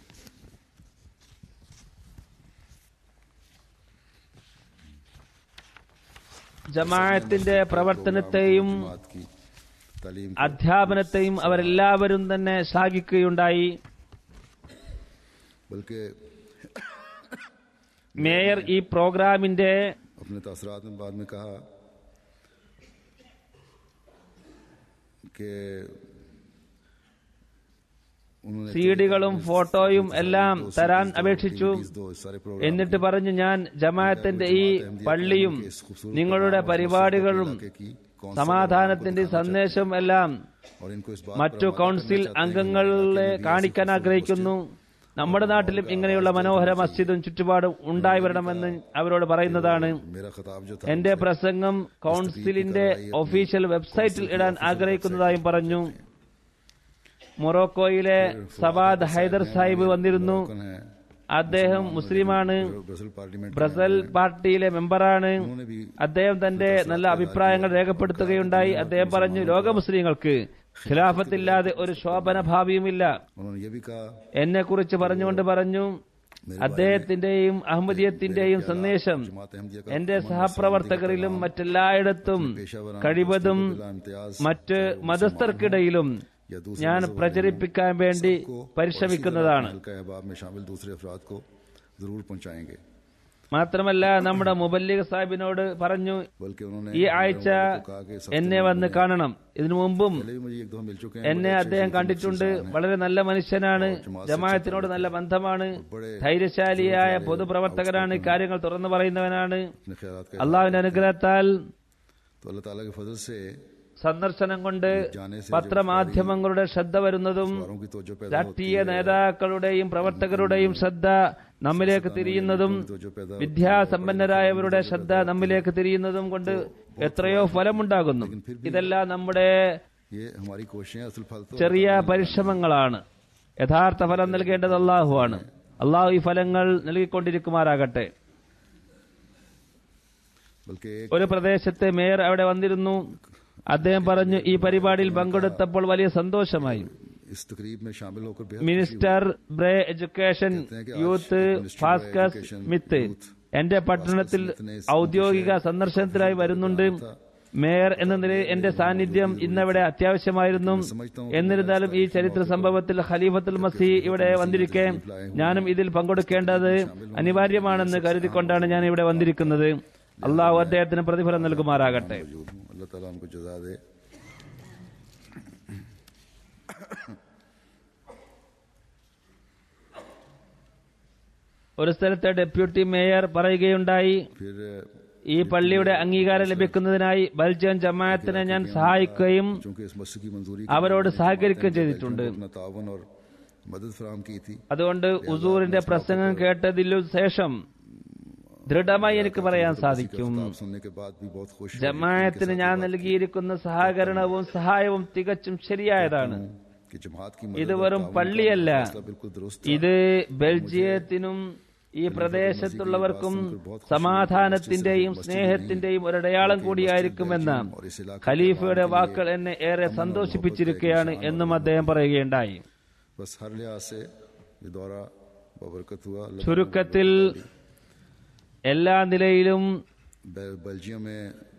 ജമാഅത്തിന്റെ പ്രവർത്തനത്തെയും बात की तालीम की അധ്യാപനത്തെയും അവരെല്ലാവരും തന്നെ ശ്ലാഘിക്കുകയുണ്ടായി बल्कि മേയർ ഈ പ്രോഗ്രാമിന്റെ अपने तासरात में बाद में कहा कि उन्होंने സീഡികളും ഫോട്ടോയും എല്ലാം തരാൻ അപേക്ഷിച്ചു दो सारे प्रोग्राम എന്നിട്ട് പറഞ്ഞു ഞാൻ ജമാഅത്തിന്റെ ഈ പള്ളിയും നിങ്ങളുടെ പരിപാടികളും की कौन സമാധാനത്തിന്റെ സന്ദേശവും എല്ലാം और इनको इस बात മറ്റു കൗൺസിൽ അംഗങ്ങളെ കാണിക്കാൻ ആഗ്രഹിക്കുന്നു നമ്മുടെ നാട്ടിലും ഇങ്ങനെയുള്ള മനോഹര മസ്ജിദും ചുറ്റുപാടും ഉണ്ടായി വരണമെന്ന് അവരോട് പറയുന്നതാണ് मेरा खिताब जो था എന്റെ പ്രസംഗം കൗൺസിലിന്റെ ഒഫീഷ്യൽ വെബ്സൈറ്റിൽ ഇടാൻ ആഗ്രഹിക്കുന്നതായും പറഞ്ഞു മൊറോക്കോയിലെ സവാദ് ഹൈദർ സാഹിബ് വന്നിരുന്നു कौन है അദ്ദേഹം മുസ്ലിമാണ് ब्रसൽ पार्लियामेंट ബ്രസൽ പാർട്ടിയിലെ മെമ്പറാണ് उन्होंने भी അദ്ദേഹം തന്റെ നല്ല അഭിപ്രായങ്ങൾ രേഖപ്പെടുത്തുകയുണ്ടായി അദ്ദേഹം പറഞ്ഞു ലോക മുസ്ലിങ്ങൾക്ക് ഖിലാഫത്തില്ലാതെ ഒരു ശോഭന ഭാവിയുമില്ല उन्होंने ये भी कहा എന്നെ കുറിച്ച് പറഞ്ഞുകൊണ്ട് പറഞ്ഞു അദ്ദേഹത്തിന്റെയും അഹമ്മദിയത്തിന്റെയും സന്ദേശം जमात अहमदिया का എന്റെ സഹപ്രവർത്തകരിലും മറ്റെല്ലായിടത്തും കഴിവതും इम्तियाज മറ്റ് മതസ്ഥർക്കിടയിലും या दूसरे ഞാൻ പ്രചരിപ്പിക്കാൻ വേണ്ടി പരിശ്രമിക്കുന്നതാണ് हल्का अहबाब में शामिल दूसरे अफराद को जरूर पहुंचाएंगे മാത്രമല്ല നമ്മുടെ മുബല്ലിഗ് സാഹിബിനോട് പറഞ്ഞു बल्कि उन्होंने ഈ ആഴ്ച को कहा कि सबसे എന്നെ വന്ന് കാണണം ഇതിനു മുമ്പും पहले भी मुझे एक दो मिल चुके हैं എന്നെ അദ്ദേഹം കണ്ടിട്ടുണ്ട് വളരെ നല്ല മനുഷ്യനാണ് ജമാഅത്തിനോട് നല്ല ബന്ധമാണ് ധൈര്യശാലിയായ പൊതുപ്രവർത്തകനാണ് കാര്യങ്ങൾ തുറന്നു പറയുന്നവനാണ് अपने ख्यालात का അള്ളാഹുവിന്റെ അനുഗ്രഹത്താൽ तो अल्लाह ताला के फजल से സന്ദർശനം കൊണ്ട് പത്രമാധ്യമങ്ങളുടെ ശ്രദ്ധ വരുന്നതും औरों की तवज्जो पैदा രാഷ്ട്രീയ നേതാക്കളുടെയും പ്രവർത്തകരുടെയും ശ്രദ്ധ നമ്മിലേക്ക് തിരിയുന്നതും तवज्जो पैदा വിദ്യാസമ്പന്നരായവരുടെ ശ്രദ്ധ നമ്മിലേക്ക് തിരിയുന്നതും കൊണ്ട് എത്രയോ ഫലമുണ്ടാകുന്നു ഇതെല്ലാം നമ്മുടെ ये हमारी कोशिशें असल फल तो ചെറിയ പരിശ്രമങ്ങളാണ് യഥാർത്ഥ ഫലം നൽകേണ്ടത് അള്ളാഹുവാണ് അള്ളാഹു ഈ ഫലങ്ങൾ നൽകിക്കൊണ്ടിരിക്കുമാറാകട്ടെ बल्कि एक ഒരു പ്രദേശത്തെ മേയർ അവിടെ വന്നിരുന്നു അദ്ദേഹം പറഞ്ഞു ഈ പരിപാടിയിൽ പങ്കെടുത്തപ്പോൾ വലിയ സന്തോഷമായി इस तकरीब में शामिल होकर बेहद മിനിസ്റ്റർ ബ്രേ എഡ്യൂക്കേഷൻ യൂത്ത് ഫാസ്കസ് സ്മിത്ത് എന്റെ പട്ടണത്തിൽ ഔദ്യോഗിക സന്ദർശനത്തിനായി വരുന്നുണ്ട് മേയർ എന്ന നിലയിൽ എന്റെ സാന്നിധ്യം ഇന്നവിടെ അത്യാവശ്യമായിരുന്നു എന്നിരുന്നാലും ഈ ചരിത്ര സംഭവത്തിൽ ഖലീഫത്തുൽ മസി ഇവിടെ വന്നിരിക്കെ ഞാനും ഇതിൽ പങ്കെടുക്കേണ്ടത് അനിവാര്യമാണെന്ന് കരുതിക്കൊണ്ടാണ് ഞാൻ ഇവിടെ വന്നിരിക്കുന്നത് അള്ളാഹു അദ്ദേഹത്തിന് പ്രതിഫലം നൽകുമാറാകട്ടെ मौजूद हूँ अल्लाह ताला उनको जजा दे ഒരു സ്ഥലത്തെ ഡെപ്യൂട്ടി മേയർ പറയുകയുണ്ടായി फिर ഈ പള്ളിയുടെ അംഗീകാരം ലഭിക്കുന്നതിനായി ബൽജൻ ജമാഅത്തിനെ ഞാൻ സഹായിക്കുകയും चूंकि इस मस्जिद की मंजूरी അവരോട് സഹകരിക്കുകയും ചെയ്തിട്ടുണ്ട് अपना तावन और मदद फराम की थी അതുകൊണ്ട് ഉസൂറിന്റെ പ്രസംഗം കേട്ടതിലു ശേഷം ദൃഢമായി എനിക്ക് പറയാൻ സാധിക്കും आप सुनने के बाद भी बहुत खुश ജമാഅത്തിന് ഞാൻ നൽകിയിരിക്കുന്ന സഹകരണവും സഹായവും തികച്ചും ശരിയായതാണ് कि जमात की ഇത് मदद വെറും പള്ളിയല്ല फैसला बिल्कुल दुरुस्त ഇത് ബെൽജിയത്തിനും ഈ പ്രദേശത്തുള്ളവർക്കും സമാധാനത്തിന്റെയും സ്നേഹത്തിന്റെയും ഒരടയാളം കൂടിയായിരിക്കുമെന്ന ഖലീഫയുടെ വാക്കുകൾ എന്നെ ഏറെ സന്തോഷിപ്പിച്ചിരിക്കുകയാണ് എന്നും അദ്ദേഹം പറയുകയുണ്ടായി बस हर लिहाज से ये दौरा बबरकत हुआ अल्लाह ചുരുക്കത്തിൽ എല്ലാ നിലയിലും बे- बेल्जियम में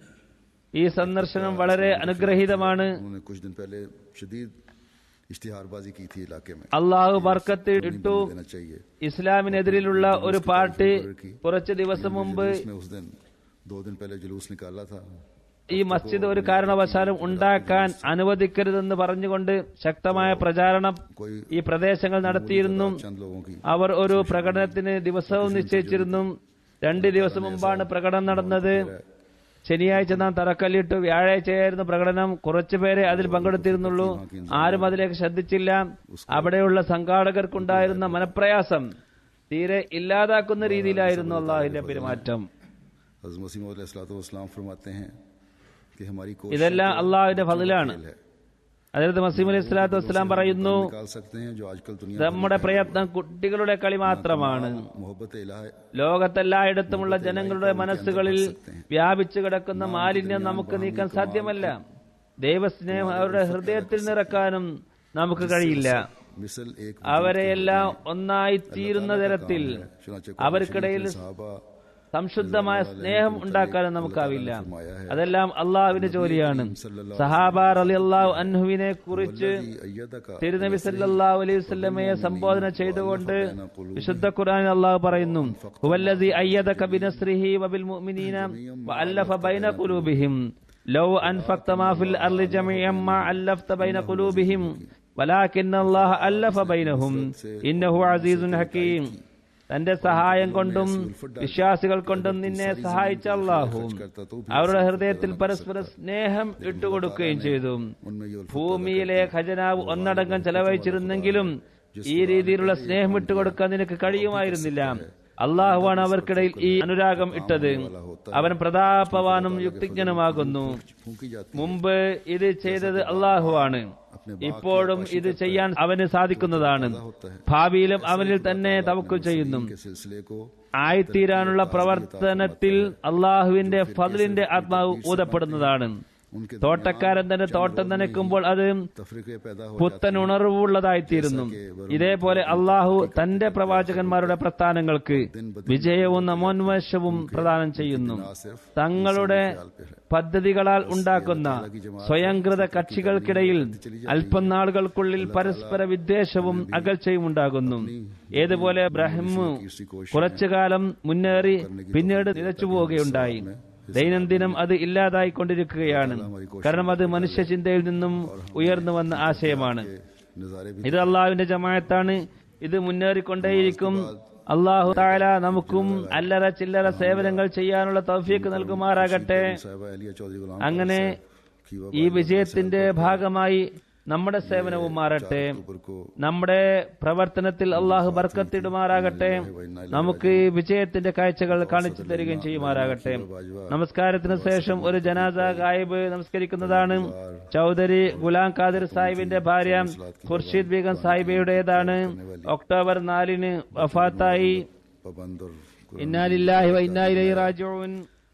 ഈ സന്ദർശനം വളരെ അനുഗ്രഹീതമാണ് उन्होंने कुछ दिन पहले शदीद इश्तिहारबाजी की थी इलाके में അള്ളാഹു ബർക്കത്ത് ഇട്ടു देना चाहिए ഇസ്ലാമിനെതിരിലുള്ള ഒരു പാർട്ടി കുറച്ച് ദിവസം മുമ്പ് इसमें उस दिन दो दिन पहले जुलूस निकाला था ഈ മസ്ജിദ് ഒരു കാരണവശാലും ഉണ്ടാക്കാൻ അനുവദിക്കരുതെന്ന് പറഞ്ഞുകൊണ്ട് ശക്തമായ പ്രചാരണം कोई ഈ പ്രദേശങ്ങൾ നടത്തിയിരുന്നു चंद लोगों की അവർ ഒരു പ്രകടനത്തിന് ദിവസവും നിശ്ചയിച്ചിരുന്നു രണ്ട് ദിവസം മുമ്പാണ് പ്രകടനം നടന്നത് ശനിയാഴ്ച നാം തറക്കല്ലിട്ടു വ്യാഴാഴ്ചയായിരുന്നു പ്രകടനം കുറച്ചുപേരെ അതിൽ പങ്കെടുത്തിരുന്നുള്ളൂ ആരും അതിലേക്ക് ശ്രദ്ധിച്ചില്ല അവിടെയുള്ള സംഘാടകർക്കുണ്ടായിരുന്ന മനപ്രയാസം തീരെ ഇല്ലാതാക്കുന്ന രീതിയിലായിരുന്നു അള്ളാഹുവിന്റെ പെരുമാറ്റം हज़रत मसीह मसीम फरमाते हैं कि हमारी कोशिश ഇതെല്ലാം अള്ളാഹുവിന്റെ ഫതിലാണ് है അതായത് മസീം അലൈഹി സ്വലാത്തു വസ്സലാം പറയുന്നു निकाल सकते हैं जो आजकल दुनिया നമ്മുടെ പ്രയത്നം കുട്ടികളുടെ കളി മാത്രമാണ് मोहब्बत इलाह ലോകത്തെല്ലായിടത്തുമുള്ള ജനങ്ങളുടെ മനസ്സുകളിൽ വ്യാപിച്ചു കിടക്കുന്ന മാലിന്യം നമുക്ക് നീക്കാൻ സാധ്യമല്ല ദൈവസ്നേഹം അവരുടെ ഹൃദയത്തിൽ നിറക്കാനും നമുക്ക് കഴിയില്ല मिसल एक അവരെയെല്ലാം ഒന്നായി തീരുന്ന തരത്തിൽ चुनाचे അവർക്കിടയിൽ सहाबा സംശുദ്ധമായ സ്നേഹം ഉണ്ടാക്കാനും നമുക്കാവില്ല അതെല്ലാം അള്ളാഹുവിന്റെ ജോലിയാണ് സഹാബ അലി അള്ളാഹു അൻഹുവിനെ കുറിച്ച് की अय्यदा का തിരുനബി സല്ലല്ലാഹു അലൈഹി വസല്ലമയെ സംബോധന ചെയ്തുകൊണ്ട് വിശുദ്ധ ഖുർആനിൽ അള്ളാഹു പറയുന്നു ഹുവല്ലസി അയ്യദക ബിനസ്രിഹി വബിൽ മുഅ്മിനീന വഅല്ലഫ ബൈന ഖുലൂബിഹിം ലൗ അൻഫഖത മാ ഫിൽ അർളി ജമീഅൻ മാ അല്ലഫത ബൈന ഖുലൂബിഹിം വലാകിൻ അല്ലാഹ അല്ലഫ ബൈനഹും ഇന്നഹു അസീസുൻ ഹകീം തന്റെ സഹായം കൊണ്ടും വിശ്വാസികൾ കൊണ്ടും നിന്നെ സഹായിച്ച അള്ളാഹു അവരുടെ ഹൃദയത്തിൽ പരസ്പര സ്നേഹം ഇട്ടുകൊടുക്കുകയും ചെയ്തു उनमें ये ഭൂമിയിലെ ഖജനാവ് ഒന്നടങ്കം ചെലവഴിച്ചിരുന്നെങ്കിലും ഈ രീതിയിലുള്ള സ്നേഹം വിട്ടുകൊടുക്കാൻ നിനക്ക് കഴിയുമായിരുന്നില്ല അള്ളാഹുവാണ് അവർക്കിടയിൽ ഈ അനുരാഗം ഇട്ടത് അവൻ പ്രതാപവാനും യുക്തിജ്ഞനുമാകുന്നു फूकी जाती മുമ്പ് ഇത് ചെയ്തത് അള്ളാഹുവാണ് ഇപ്പോഴും ഇത് ചെയ്യാൻ അവന് സാധിക്കുന്നതാണ് ഭാവിയിലും അവനിൽ തന്നെ തവക്കുൽ ചെയ്യുന്നു के सिलसिले को ആയിത്തീരാനുള്ള പ്രവർത്തനത്തിൽ അള്ളാഹുവിന്റെ ഫضലിന്റെ ആത്മാവ് ഊതപ്പെടുന്നതാണ് उनके തോട്ടക്കാരൻ തന്നെ തോട്ടം നനയ്ക്കുമ്പോൾ അത് तफरीके पैदा हो പുത്തൻ ഉണർവുള്ളതായിത്തീരുന്നു ഇതേപോലെ അള്ളാഹു തന്റെ പ്രവാചകന്മാരുടെ പ്രസ്ഥാനങ്ങൾക്ക് വിജയവും നമോന്മേഷവും പ്രദാനം ചെയ്യുന്നു ना सिर्फ തങ്ങളുടെ പദ്ധതികളാൽ ഉണ്ടാക്കുന്ന സ്വയംകൃത കക്ഷികൾക്കിടയിൽ അല്പം നാളുകൾക്കുള്ളിൽ പരസ്പര വിദ്വേഷവും അകൽച്ചയും ഉണ്ടാകുന്നു ഏതുപോലെ ബ്രഹ്മു കുറച്ചുകാലം മുന്നേറി പിന്നീട് നിലച്ചു പോവുകയുണ്ടായി ദൈനംദിനം അത് ഇല്ലാതായിക്കൊണ്ടിരിക്കുകയാണ് കാരണം അത് മനുഷ്യ ചിന്തയിൽ നിന്നും ഉയർന്നു വന്ന ആശയമാണ് नज़ारे भी ഇത് അള്ളാഹുവിന്റെ ജമായത്താണ് ഇത് മുന്നേറിക്കൊണ്ടേയിരിക്കും അള്ളാഹു താല നമുക്കും അല്ലറ ചില്ലറ സേവനങ്ങൾ ചെയ്യാനുള്ള തൗഫീക്ക് നൽകുമാറാകട്ടെ साहिबा अलिया चौधरी गुलाम അങ്ങനെ खीवा ഈ വിജയത്തിന്റെ ഭാഗമായി നമ്മുടെ സേവനവും മാറട്ടെ ऊपर को നമ്മുടെ പ്രവർത്തനത്തിൽ അള്ളാഹു ബർക്കത്തിടുമാറാകട്ടെ നമുക്ക് ഈ വിജയത്തിന്റെ കാഴ്ചകൾ കാണിച്ചു തരികയും ചെയ്യുമാറാകട്ടെ നമസ്കാരത്തിന് ശേഷം ഒരു ജനാസ ഗായിബ് നമസ്കരിക്കുന്നതാണ് ചൌധരി ഗുലാം ഖാദിർ സാഹിബിന്റെ ഭാര്യ ഖുർഷീദ് ബീഗം സാഹിബയുടേതാണ് ഒക്ടോബർ നാലിന് വഫാത്തായി पाबंद और ഇന്നാലില്ലാഹി വ ഇന്നാ ഇലൈഹി റാജിഊൻ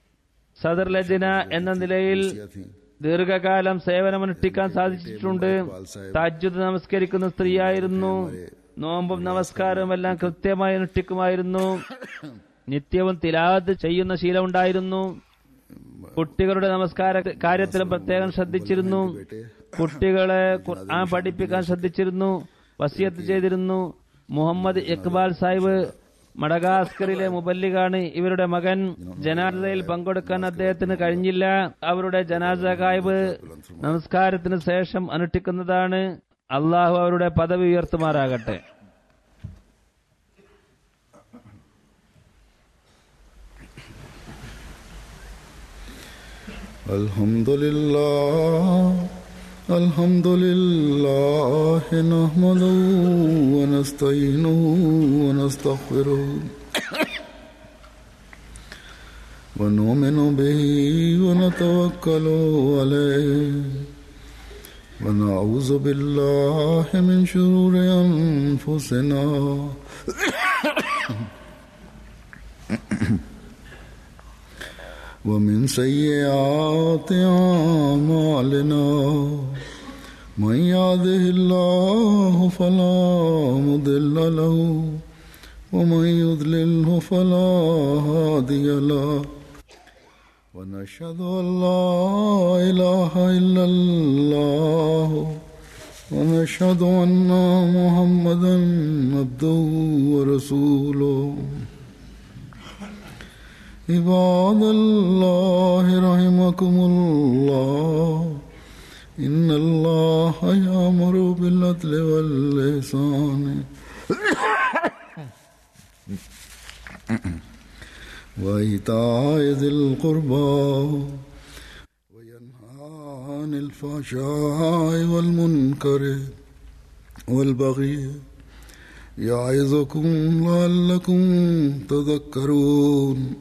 സദർ ലജ്ന എന്ന നിലയിൽ थी ദീർഘകാലം സേവനമനുഷ്ഠിക്കാൻ സാധിച്ചിട്ടുണ്ട് തജ്ജുദ് നമസ്കരിക്കുന്ന സ്ത്രീയായിരുന്നു നോമ്പും നമസ്കാരവും എല്ലാം കൃത്യമായി അനുഷ്ഠിക്കുമായിരുന്നു നിത്യവും തിലാവത്ത് ചെയ്യുന്ന ശീലമുണ്ടായിരുന്നു കുട്ടികളുടെ നമസ്കാര കാര്യത്തിലും പ്രത്യേകം ശ്രദ്ധിച്ചിരുന്നു കുട്ടികളെ ഖുർആൻ പഠിപ്പിക്കാൻ ശ്രദ്ധിച്ചിരുന്നു വസിയത്ത് ചെയ്തിരുന്നു മുഹമ്മദ് ഇക്ബാൽ സാഹിബ് മഡഗാസ്കറിലെ മുബല്ലിഗാണ് ഇവരുടെ മകൻ ജനാസയിൽ പങ്കെടുക്കാൻ അദ്ദേഹത്തിന് കഴിഞ്ഞില്ല അവരുടെ ജനാസ കായ്ബ് നമസ്കാരത്തിന് ശേഷം അനുഷ്ഠിക്കുന്നതാണ് അള്ളാഹു അവരുടെ പദവി ഉയർത്തുമാറാകട്ടെ الحمد لله الحمد لله نحمده ونستعينه ونستغفره ونؤمن به ونتوكل عليه ونعوذ بالله من شرور أنفسنا ومن سيئات أعمالنا من يهده الله فلا مضل له ومن يضلله فلا هادي له ونشهد أن لا إله إلا الله ونشهد أن محمدا عبده ورسوله عباد الله رحمكم الله إن الله يأمر بالعدل والإحسان وإيتاء ذي القربى وينهى عن الفحشاء والمنكر والبغي يعظكم لعلكم تذكرون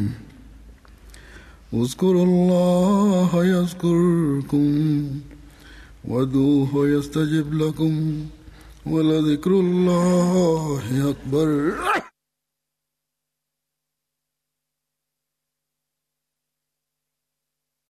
اذكروا الله يذكركم وادعوه يستجب لكم ولذكر الله أكبر